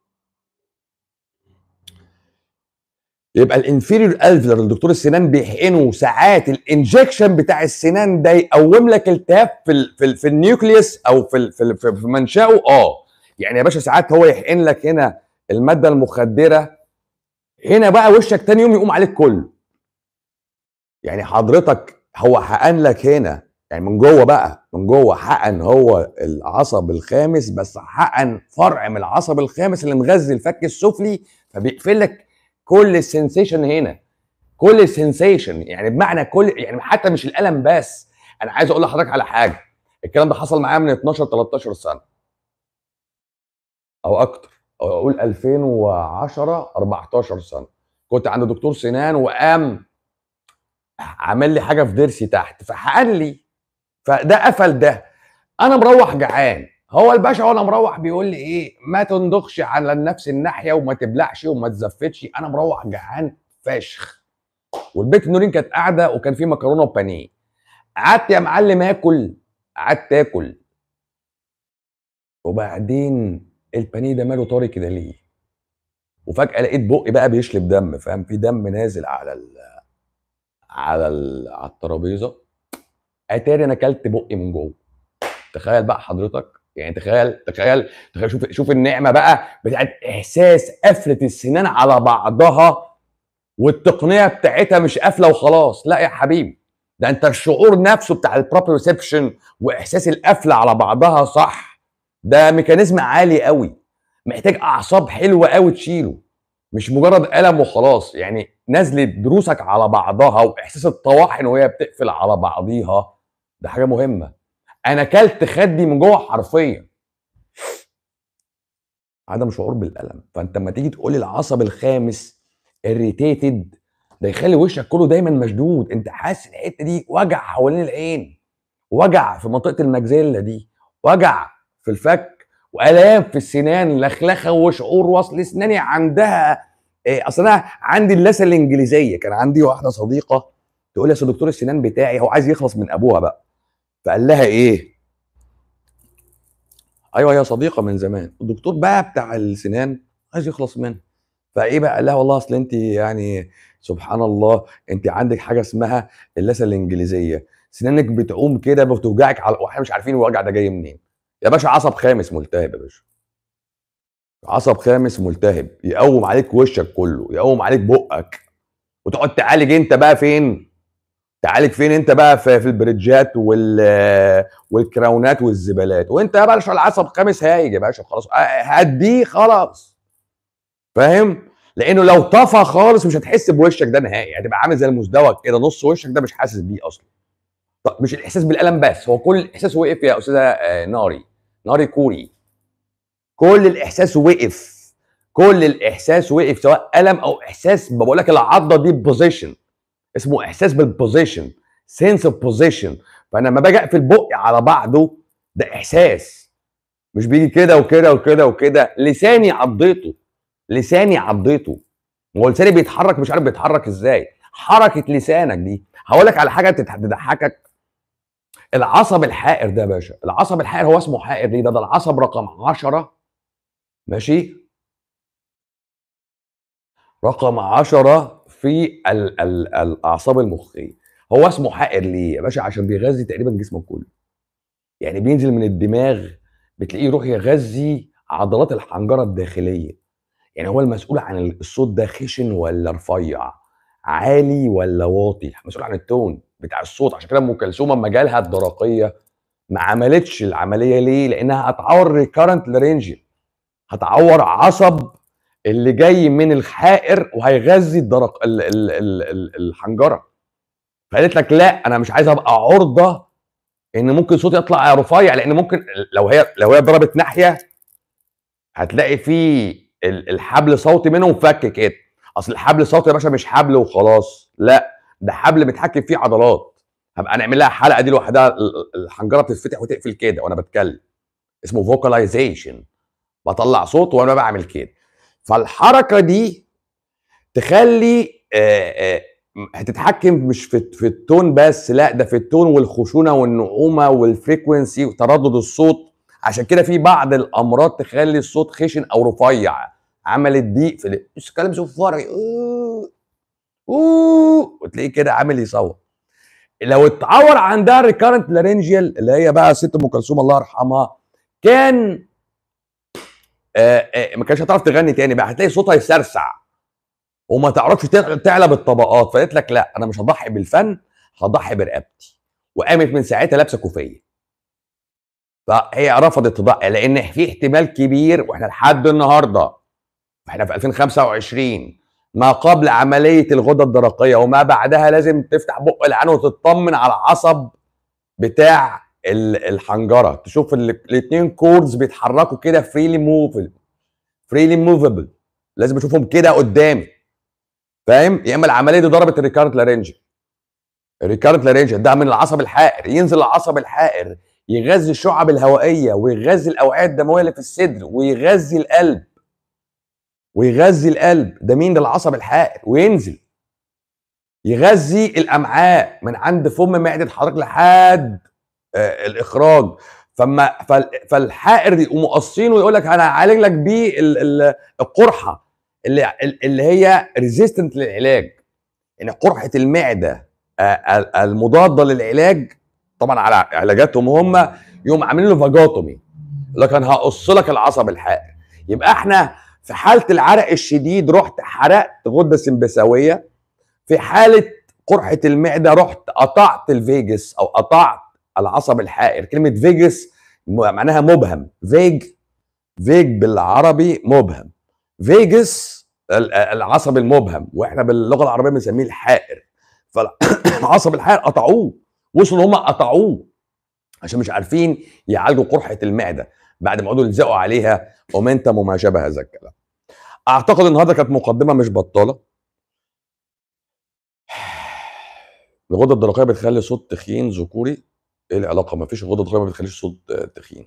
يبقى الانفيريور الفيلر الدكتور السنان بيحقنه ساعات الانجكشن بتاع السنان ده يقوم لك التهاب في ال في, ال في النيوكليوس او في ال في, ال في منشاه اه يعني يا باشا ساعات هو يحقن لك هنا الماده المخدره هنا بقى وشك تاني يوم يقوم عليك كله يعني حضرتك هو حقن لك هنا يعني من جوه بقى من جوه حقن هو العصب الخامس بس حقن فرع من العصب الخامس اللي مغذي الفك السفلي فبيقفل لك كل السنسيشن هنا كل السنسيشن يعني بمعنى كل يعني حتى مش الالم بس انا عايز اقول لحضرتك على حاجه الكلام ده حصل معايا من 12 13 سنه او اكتر او اقول 2010 14 سنه كنت عند دكتور سنان وقام عمل لي حاجه في ضرسي تحت فحقن لي فده قفل ده انا مروح جعان هو الباشا وانا مروح بيقول لي ايه ما تندخش على نفس الناحيه وما تبلعش وما تزفتش انا مروح جعان فشخ والبيت نورين كانت قاعده وكان في مكرونه وبانيه قعدت يا معلم اكل قعدت اكل وبعدين البانيه ده ماله طاري كده ليه وفجاه لقيت بقي بقى بيشلب دم فاهم في دم نازل على ال على ال على الترابيزه اتاري انا اكلت بقي من جوه تخيل بقى حضرتك يعني تخيل تخيل تخيل شوف شوف النعمه بقى بتاعت احساس قفله السنان على بعضها والتقنيه بتاعتها مش قافله وخلاص لا يا حبيبي ده انت الشعور نفسه بتاع البروبريسبشن واحساس القفله على بعضها صح ده ميكانيزم عالي قوي محتاج اعصاب حلوه قوي تشيله مش مجرد قلم وخلاص يعني نزلة دروسك على بعضها واحساس الطواحن وهي بتقفل على بعضيها ده حاجه مهمه انا كلت خدي من جوه حرفيا عدم شعور بالالم فانت لما تيجي تقول العصب الخامس اريتيتد ده يخلي وشك كله دايما مشدود انت حاسس الحته دي وجع حوالين العين وجع في منطقه المجزله دي وجع في الفك والام في السنان لخلخه وشعور وصل اسناني عندها إيه اصل انا عندي اللثه الانجليزيه كان عندي واحده صديقه تقول لي يا دكتور السنان بتاعي هو عايز يخلص من ابوها بقى فقال لها ايه ايوه هي صديقه من زمان الدكتور بقى بتاع السنان عايز يخلص منها فايه بقى قال لها والله اصل انت يعني سبحان الله انت عندك حاجه اسمها اللثه الانجليزيه سنانك بتعوم كده بتوجعك على واحنا مش عارفين الوجع ده جاي منين يا باشا عصب خامس ملتهب يا باشا عصب خامس ملتهب يقوم عليك وشك كله يقوم عليك بقك وتقعد تعالج انت بقى فين تعالج فين انت بقى في, في البريدجات وال والكراونات والزبالات وانت يا باشا العصب خامس هايج يا باشا خلاص هديه خلاص فاهم لانه لو طفى خالص مش هتحس بوشك ده نهائي هتبقى عامل زي المزدوج كده نص وشك ده مش حاسس بيه اصلا طب مش الاحساس بالالم بس هو كل الاحساس وقف يا استاذه آه، ناري ناري كوري كل الاحساس وقف كل الاحساس وقف سواء الم او احساس بقول لك العضه دي بوزيشن اسمه احساس بالبوزيشن سنس اوف بوزيشن فانا لما باجي اقفل بقي على بعضه ده احساس مش بيجي كده وكده وكده وكده لساني عضيته لساني عضيته هو لساني بيتحرك مش عارف بيتحرك ازاي حركه لسانك دي هقول لك على حاجه تضحكك العصب الحائر ده يا باشا العصب الحائر هو اسمه حائر ليه ده ده العصب رقم 10 ماشي رقم 10 في ال ال الاعصاب المخيه هو اسمه حائر ليه يا باشا عشان بيغذي تقريبا جسمك كله يعني بينزل من الدماغ بتلاقيه يروح يغذي عضلات الحنجره الداخليه يعني هو المسؤول عن الصوت ده خشن ولا رفيع عالي ولا واطي مسؤول عن التون بتاع الصوت عشان كده ام كلثوم اما جالها الدرقيه ما عملتش العمليه ليه لانها هتعور ريكارنت لارنجيال هتعور عصب اللي جاي من الحائر وهيغذي الدرق ال ال ال ال الحنجره فقالت لك لا انا مش عايز ابقى عرضه ان ممكن صوتي يطلع رفيع لان ممكن لو هي لو هي ضربت ناحيه هتلاقي في الحبل صوتي منهم فك كده اصل الحبل الصوتي يا باشا مش حبل وخلاص لا ده حبل متحكم فيه عضلات هبقى نعمل لها حلقه دي لوحدها الحنجره بتتفتح وتقفل كده وانا بتكلم اسمه فوكاليزيشن بطلع صوت وانا بعمل كده فالحركه دي تخلي هتتحكم مش في في التون بس لا ده في التون والخشونه والنعومه والفريكونسي وتردد الصوت عشان كده في بعض الامراض تخلي الصوت خشن او رفيع عملت ضيق في مش كلام صفاري اوه وتلاقيه كده عامل يصوت لو اتعور عندها ريكارنت لارنجيال اللي هي بقى ست ام كلثوم الله يرحمها كان آآ آآ ما كانش هتعرف تغني تاني بقى هتلاقي صوتها يسرسع وما تعرفش تعلى بالطبقات فقالت لك لا انا مش هضحي بالفن هضحي برقبتي وقامت من ساعتها لابسه كوفيه فهي رفضت تضحي لان في احتمال كبير واحنا لحد النهارده احنا في 2025 ما قبل عمليه الغده الدرقيه وما بعدها لازم تفتح بق العين وتطمن على العصب بتاع الحنجره تشوف الاثنين كوردز بيتحركوا كده فريلي موفل فريلي موفبل لازم اشوفهم كده قدامي فاهم يا اما العمليه دي ضربت الريكارنت لارنج الريكارنت لارنج ده من العصب الحائر ينزل العصب الحائر يغذي الشعب الهوائيه ويغذي الاوعيه الدمويه اللي في الصدر ويغذي القلب ويغذي القلب ده مين ده العصب الحائر وينزل يغذي الامعاء من عند فم معده حضرتك لحد آه الاخراج فما فالحائر يقوموا قاصينه ويقول لك انا هعالج لك بيه القرحه اللي اللي هي ريزيستنت للعلاج يعني قرحه المعده آه المضاده للعلاج طبعا على علاجاتهم هم يقوم عاملين له فاجوتومي لكن هقص لك العصب الحائر يبقى احنا في حاله العرق الشديد رحت حرقت غده سمبثاويه في حاله قرحه المعده رحت قطعت الفيجس او قطعت العصب الحائر كلمه فيجس معناها مبهم فيج فيج بالعربي مبهم فيجس العصب المبهم واحنا باللغه العربيه بنسميه الحائر فالعصب الحائر قطعوه وصلوا هم قطعوه عشان مش عارفين يعالجوا قرحه المعده بعد ما قعدوا يلزقوا عليها اومنتم وما شابه هذا الكلام اعتقد النهارده كانت مقدمه مش بطاله الغده الدرقيه بتخلي صوت تخين ذكوري ايه العلاقه ما فيش الغده الدرقيه ما بتخليش صوت تخين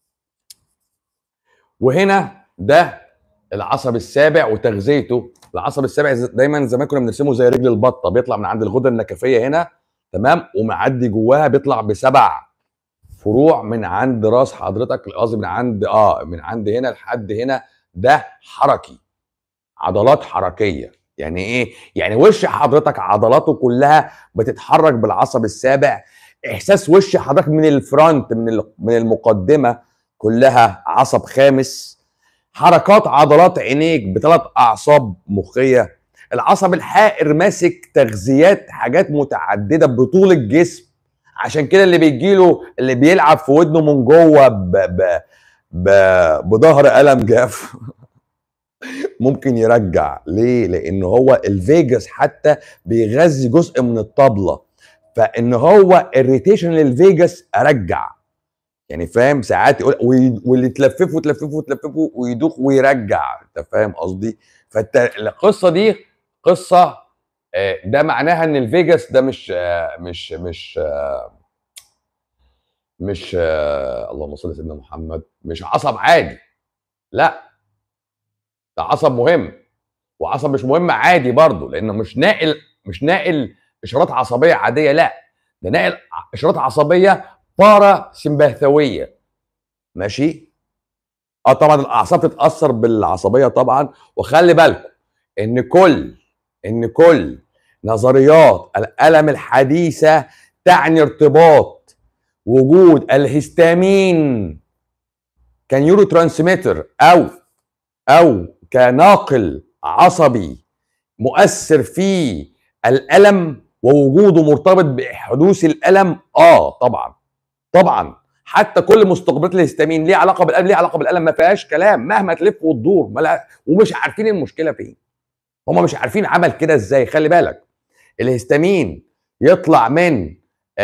وهنا ده العصب السابع وتغذيته العصب السابع دايما زمان كنا بنرسمه زي رجل البطه بيطلع من عند الغده النكفيه هنا تمام ومعدي جواها بيطلع بسبع فروع من عند راس حضرتك قصدي من عند اه من عند هنا لحد هنا ده حركي عضلات حركيه يعني ايه يعني وش حضرتك عضلاته كلها بتتحرك بالعصب السابع احساس وش حضرتك من الفرونت من من المقدمه كلها عصب خامس حركات عضلات عينيك بثلاث اعصاب مخيه العصب الحائر ماسك تغذيات حاجات متعدده بطول الجسم عشان كده اللي بيجيله اللي بيلعب في ودنه من جوه ب... ب... ب... بظهر قلم جاف ممكن يرجع ليه لان هو الفيجاس حتى بيغذي جزء من الطبله فان هو الريتيشن للفيجاس ارجع يعني فاهم ساعات يقول واللي تلففه تلففه تلففه ويدوخ ويرجع انت فاهم قصدي فانت القصه دي قصه آه، ده معناها ان الفيجاس ده مش آه، مش مش آه، مش اللهم صل على سيدنا محمد مش عصب عادي لا ده عصب مهم وعصب مش مهم عادي برضه لانه مش ناقل مش ناقل اشارات عصبيه عاديه لا ده ناقل اشارات عصبيه بارا سمباثويه ماشي اه طبعا الاعصاب تتاثر بالعصبيه طبعا وخلي بالكم ان كل ان كل نظريات الالم الحديثه تعني ارتباط وجود الهستامين كنيورو ترانسميتر او او كناقل عصبي مؤثر في الالم ووجوده مرتبط بحدوث الالم اه طبعا طبعا حتى كل مستقبلات الهستامين ليه علاقه بالالم ليه علاقه بالالم ما فيهاش كلام مهما تلف وتدور ومش عارفين المشكله فين هم مش عارفين عمل كده ازاي خلي بالك الهستامين يطلع من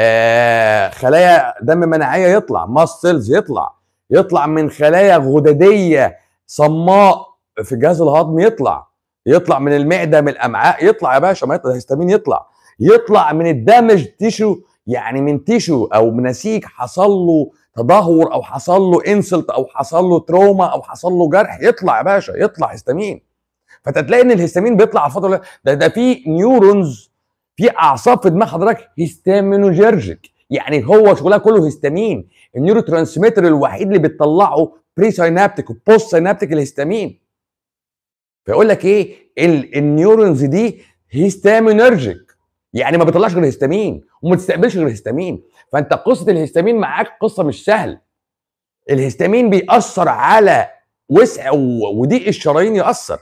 آه خلايا دم مناعيه يطلع ماسلز يطلع يطلع من خلايا غدديه صماء في الجهاز الهضمي يطلع يطلع من المعده من الامعاء يطلع يا باشا ما يطلع الهستامين يطلع يطلع من الدمج تيشو يعني من تيشو او من نسيج حصل له تدهور او حصل له انسلت او حصل له تروما او حصل له جرح يطلع يا باشا يطلع هستامين فتلاقي ان الهستامين بيطلع على الفتره ده ده في نيورونز في اعصاب في دماغ حضرتك هيستامينوجيرجيك يعني هو شغلها كله هستامين النيورو ترانسميتر الوحيد اللي بتطلعه بري ساينابتيك وبوست ساينابتيك الهستامين فيقول لك ايه النيورونز دي هيستامينرجيك يعني ما بيطلعش غير هستامين وما تستقبلش غير هستامين فانت قصه الهستامين معاك قصه مش سهل الهستامين بيأثر على وسع وضيق الشرايين يأثر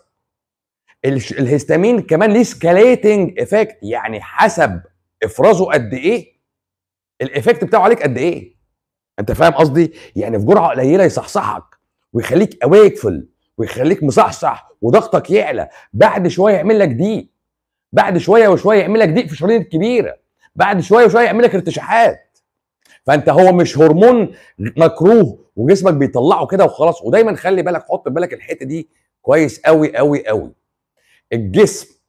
الهستامين كمان ليه سكاليتنج افكت يعني حسب افرازه قد ايه الايفكت بتاعه عليك قد ايه انت فاهم قصدي يعني في جرعه قليله يصحصحك ويخليك اواكفل ويخليك مصحصح وضغطك يعلى بعد شويه يعمل لك ضيق بعد شويه وشويه يعمل لك ضيق في الشرايين الكبيره بعد شويه وشويه يعمل لك ارتشاحات فانت هو مش هرمون مكروه وجسمك بيطلعه كده وخلاص ودايما خلي بالك حط بالك الحته دي كويس قوي قوي قوي الجسم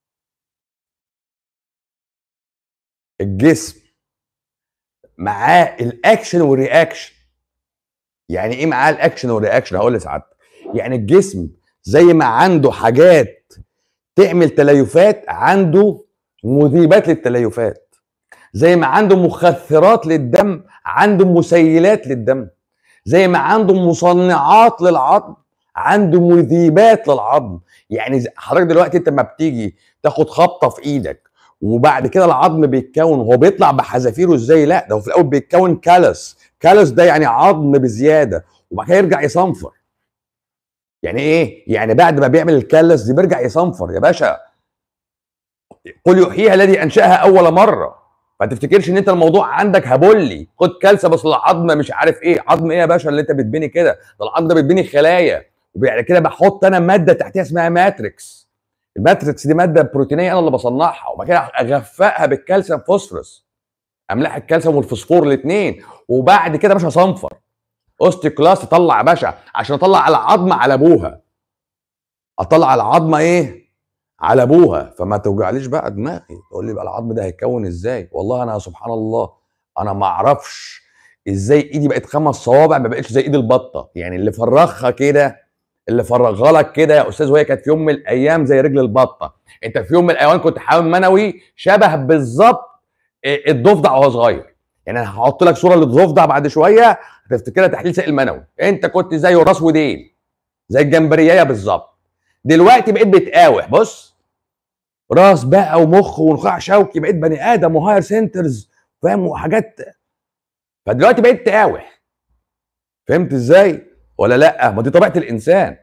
الجسم معاه الاكشن والرياكشن يعني ايه معاه الاكشن والرياكشن هقول لسعادتك يعني الجسم زي ما عنده حاجات تعمل تليفات عنده مذيبات للتليفات زي ما عنده مخثرات للدم عنده مسيلات للدم زي ما عنده مصنعات للعظم عنده مذيبات للعظم يعني حضرتك دلوقتي انت لما بتيجي تاخد خبطه في ايدك وبعد كده العظم بيتكون هو بيطلع بحذافيره ازاي لا ده هو في الاول بيتكون كالس كالس ده يعني عظم بزياده وبعد كده يرجع يصنفر يعني ايه يعني بعد ما بيعمل الكالس دي بيرجع يصنفر يا باشا قل يحييها الذي انشاها اول مره ما تفتكرش ان انت الموضوع عندك هبولي خد كالسه بس العظم مش عارف ايه عظم ايه يا باشا اللي انت بتبني كده ده العظم ده بتبني خلايا وبعد كده بحط انا ماده تحتها اسمها ماتريكس الماتريكس دي ماده بروتينيه انا اللي بصنعها وبعد كده اغفقها بالكالسيوم فوسفورس املاح الكالسيوم والفوسفور الاثنين وبعد كده مش هصنفر اوستيكلاس تطلع يا باشا عشان اطلع العظمه على ابوها اطلع العظمه ايه على ابوها فما توجعليش بقى دماغي تقول لي بقى العظم ده هيتكون ازاي والله انا سبحان الله انا ما اعرفش ازاي ايدي بقت خمس صوابع ما بقتش زي ايد البطه يعني اللي فرخها كده اللي فرغها لك كده يا استاذ وهي كانت في يوم من الايام زي رجل البطه انت في يوم من الايام كنت حيوان منوي شبه بالظبط الضفدع وهو صغير يعني انا هحط لك صوره للضفدع بعد شويه هتفتكرها تحليل سائل منوي انت كنت زيه راس وديل زي الجمبريايه بالظبط دلوقتي بقيت بتقاوح بص راس بقى ومخ ونخاع شوكي بقيت بني ادم وهاير سنترز فاهم وحاجات فدلوقتي بقيت تقاوح فهمت ازاي ولا لا ما دي طبيعه الانسان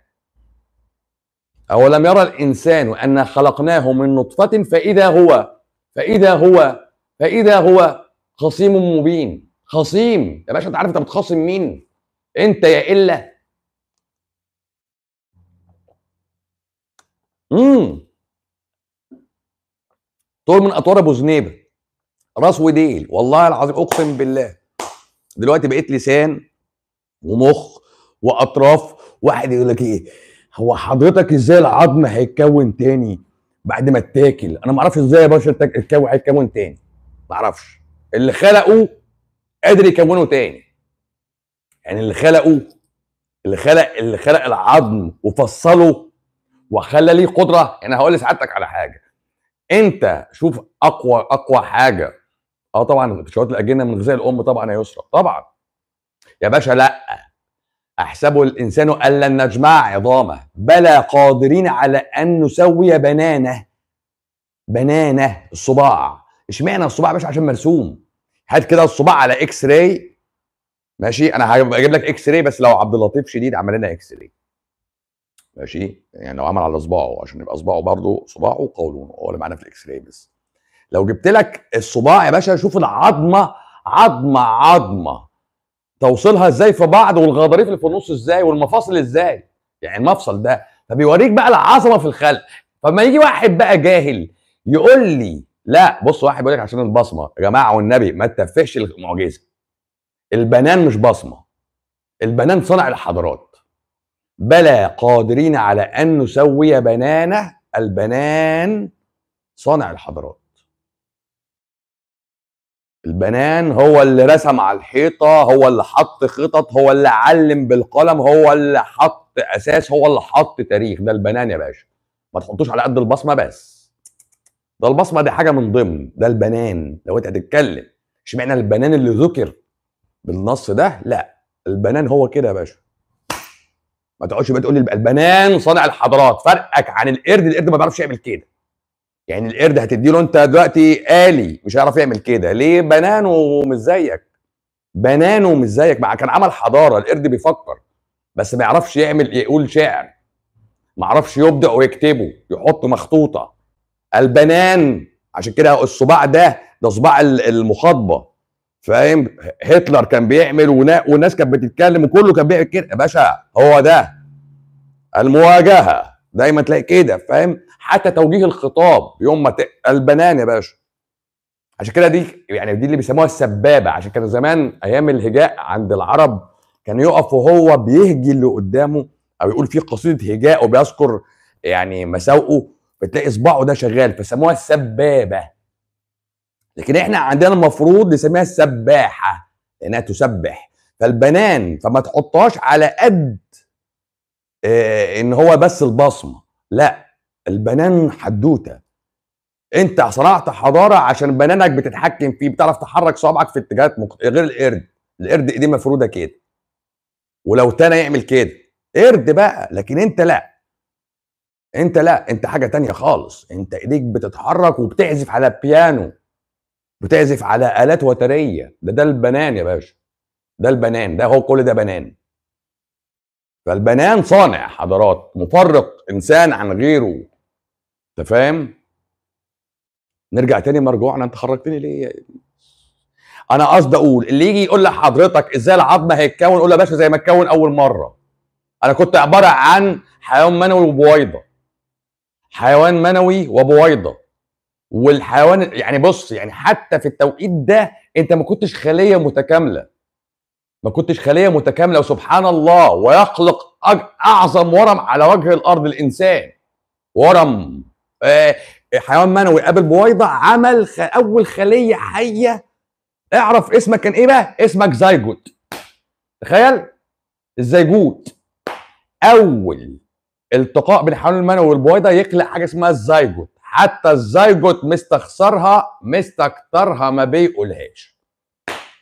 اولم يرى الانسان ان خلقناه من نطفه فاذا هو فاذا هو فاذا هو خصيم مبين خصيم يا باشا انت عارف انت بتخاصم مين انت يا الا امم طول من اطوار ابو زنيبه راس وديل والله العظيم اقسم بالله دلوقتي بقيت لسان ومخ واطراف واحد يقول لك ايه هو حضرتك ازاي العظم هيتكون تاني بعد ما اتاكل انا ما اعرفش ازاي يا باشا التك- هيتكون تاني ما اعرفش اللي خلقه قادر يكونه تاني يعني اللي خلقه اللي خلق اللي خلق العظم وفصله وخلى ليه قدره انا هقول لسعادتك على حاجه انت شوف اقوى اقوى حاجه اه طبعا شويه الاجنه من غذاء الام طبعا يا يسرى طبعا يا باشا لا احسبه الانسان ان لن نجمع عظامه بلى قادرين على ان نسوي بنانه بنانه الصباع اشمعنى الصباع يا باشا عشان مرسوم هات كده الصباع على اكس راي ماشي انا هجيب لك اكس راي بس لو عبد اللطيف شديد عمل لنا اكس راي ماشي يعني لو عمل على صباعه عشان يبقى صباعه برضه صباعه وقولونه هو اللي معانا في الاكس راي بس لو جبت لك الصباع يا باشا شوف العظمه عظمه عظمه توصلها ازاي في بعض والغضاريف اللي في النص ازاي والمفاصل ازاي يعني المفصل ده فبيوريك بقى العظمه في الخلق فما يجي واحد بقى جاهل يقول لي لا بص واحد بيقول لك عشان البصمه يا جماعه والنبي ما تتفهش المعجزه البنان مش بصمه البنان صنع الحضارات بلى قادرين على ان نسوي بنانه البنان صانع الحضارات البنان هو اللي رسم على الحيطه هو اللي حط خطط هو اللي علم بالقلم هو اللي حط اساس هو اللي حط تاريخ ده البنان يا باشا ما تحطوش على قد البصمه بس ده البصمه دي حاجه من ضمن ده البنان لو انت هتتكلم اشمعنى البنان اللي ذكر بالنص ده لا البنان هو كده يا باشا ما تقعدش بقى تقول لي البنان صانع الحضارات فرقك عن القرد القرد ما بيعرفش يعمل كده يعني القرد هتديله انت دلوقتي آلي مش هيعرف يعمل كده ليه بنانه مش زيك بنانه مش زيك مع كان عمل حضاره القرد بيفكر بس ما يعرفش يعمل يقول شعر ما يعرفش يبدع ويكتبه يحط مخطوطه البنان عشان كده الصباع ده ده صباع المخاطبه فاهم هتلر كان بيعمل والناس كانت بتتكلم وكله كان بيعمل كده يا باشا هو ده المواجهه دايما تلاقي كده فاهم حتى توجيه الخطاب يوم ما ت... البنان يا باشا عشان كده دي يعني دي اللي بيسموها السبابه عشان كان زمان ايام الهجاء عند العرب كان يقف وهو بيهجي اللي قدامه او يقول فيه قصيده هجاء وبيذكر يعني مساوئه بتلاقي اصبعه ده شغال فسموها السبابه لكن احنا عندنا المفروض نسميها السباحه لانها تسبح فالبنان فما تحطهاش على قد اه ان هو بس البصمه لا البنان حدوته انت صنعت حضاره عشان بنانك بتتحكم فيه بتعرف تحرك صوابعك في اتجاهات مخت... غير القرد القرد ايديه مفروده كده ولو تاني يعمل كده قرد بقى لكن انت لا انت لا انت حاجه تانية خالص انت ايديك بتتحرك وبتعزف على بيانو بتعزف على الات وتريه ده ده البنان يا باشا ده البنان ده هو كل ده بنان فالبنان صانع حضارات مفرق انسان عن غيره انت فاهم نرجع تاني مرجوعنا انت خرجتني ليه انا قصدي اقول اللي يجي يقول لحضرتك ازاي العظم هيتكون قول له يا باشا زي ما اتكون اول مره انا كنت عباره عن حيوان منوي وبويضه حيوان منوي وبويضه والحيوان يعني بص يعني حتى في التوقيت ده انت ما كنتش خليه متكامله ما كنتش خليه متكامله وسبحان الله ويخلق اعظم ورم على وجه الارض الانسان ورم آه حيوان منوي قابل بويضه عمل خ... اول خليه حيه اعرف اسمك كان ايه بقى اسمك زيجوت تخيل الزيجوت اول التقاء بين الحيوان المنوي والبويضه يخلق حاجه اسمها الزيجوت حتى الزيجوت مستخسرها مستكترها ما بيقولهاش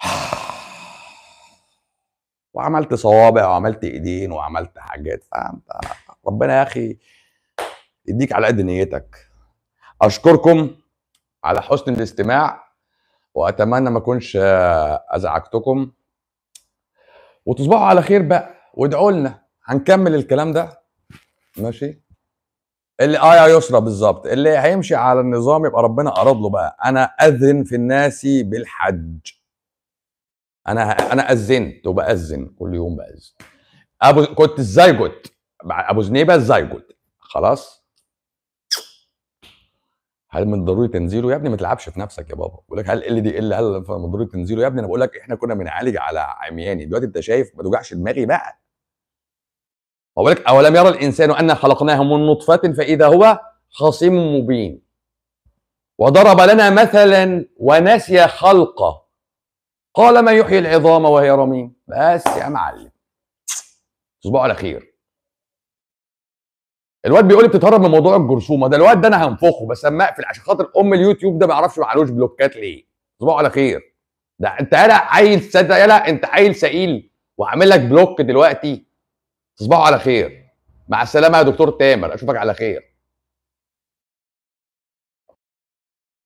وعملت صوابع وعملت ايدين وعملت حاجات فانت ربنا يا اخي يديك على قد نيتك اشكركم على حسن الاستماع واتمنى ما اكونش ازعجتكم وتصبحوا على خير بقى وادعوا لنا هنكمل الكلام ده ماشي اللي اه يا يسرى بالظبط اللي هيمشي على النظام يبقى ربنا اراد له بقى انا اذن في الناس بالحج انا انا اذنت وباذن كل يوم باذن ابو كنت الزيجوت ابو زنيبه الزيجوت خلاص هل من ضروري تنزيله يا ابني ما تلعبش في نفسك يا بابا بقول لك هل ال دي ال هل من ضروري تنزيله يا ابني انا بقول لك احنا كنا بنعالج على عمياني دلوقتي انت شايف ما توجعش دماغي بقى بقول لك اولم يرى الانسان انا خلقناه من نطفه فاذا هو خصيم مبين وضرب لنا مثلا ونسي خلقه قال من يحيي العظام وهي رميم بس يا معلم تصبحوا على خير الواد بيقول لي بتتهرب من موضوع الجرثومه ده الواد ده انا هنفخه بس اما اقفل عشان خاطر ام اليوتيوب ده ما يعرفش معلوش بلوكات ليه تصبحوا على خير ده انت يالا عيل صدق يالا انت عيل سئيل وعامل لك بلوك دلوقتي تصبحوا على خير مع السلامه يا دكتور تامر اشوفك على خير